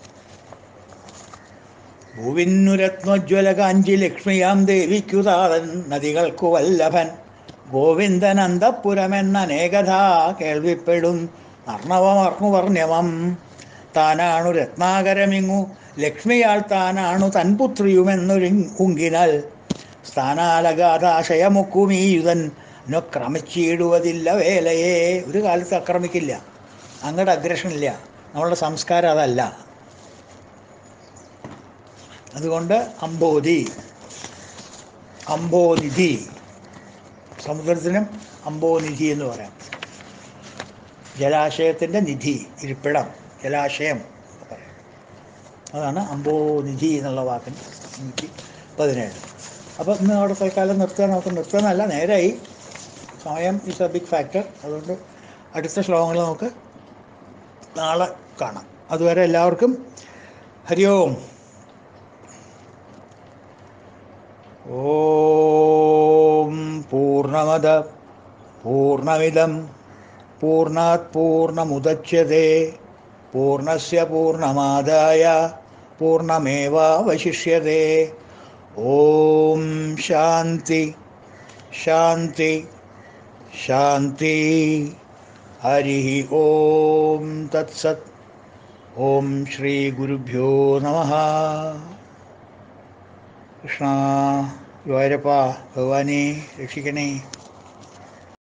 ഭൂവിന്നുരത്നോജ്വല കാഞ്ചി ലക്ഷ്മിയാം ദേവിക്കുതാതൻ നദികൾക്കു വല്ലഭൻ ഗോവിന്ദൻ അന്തപ്പുരമെന്ന അനേകഥാ കേൾവിപ്പെടും അർണവമർണുവർണ്യമം താനാണു രത്നാകരമിങ്ങു ലക്ഷ്മിയാൾ താനാണു തൻപുത്രിയുമെന്നൊരു ഉങ്കിനാൽ സ്ഥാനാലഗാതാശയമൊക്കുമീയുതൻ ക്രമിച്ചിടുവതില്ല വേലയെ ഒരു കാലത്ത് ആക്രമിക്കില്ല അങ്ങോട്ട് അഗ്രഷൻ ഇല്ല നമ്മളുടെ സംസ്കാരം അതല്ല അതുകൊണ്ട് അംബോധി അംബോനിധി സമുദ്രത്തിനും അംബോനിധി എന്ന് പറയാം ജലാശയത്തിൻ്റെ നിധി ഇരിപ്പിടം ജലാശയം എന്ന് പറയാം അതാണ് അംബോനിധി എന്നുള്ള വാക്കിന് നൂറ്റി പതിനേഴ് അപ്പോൾ ഇന്ന് അവിടെ തൽക്കാലം നിർത്താൻ നമുക്ക് നിർത്തുന്നതല്ല നേരായി സമയം ഇസ് എ ബിഗ് ഫാക്ടർ അതുകൊണ്ട് അടുത്ത ശ്ലോകങ്ങൾ നമുക്ക് നാളെ കാണാം അതുവരെ എല്ലാവർക്കും ഹരി ഓം ഓം പൂർണ്ണമത പൂർണ്ണമിതം പൂർണ്ണാത് പൂർണ്ണമുദച്യത്തെ പൂർണ്ണസ്യ പൂർണ്ണമാദായ പൂർണ്ണമേവാവശിഷ്യത്തെ ഓം ശാന്തി ശാന്തി ശാന്തി ഹരി ഓം തത്സത് ഓം ശ്രീ ഗുരുഭ്യോ നമ കൃഷ്ണ ഗുരുവായൂരപ്പ ഭഗവാനെ രക്ഷിക്കണേ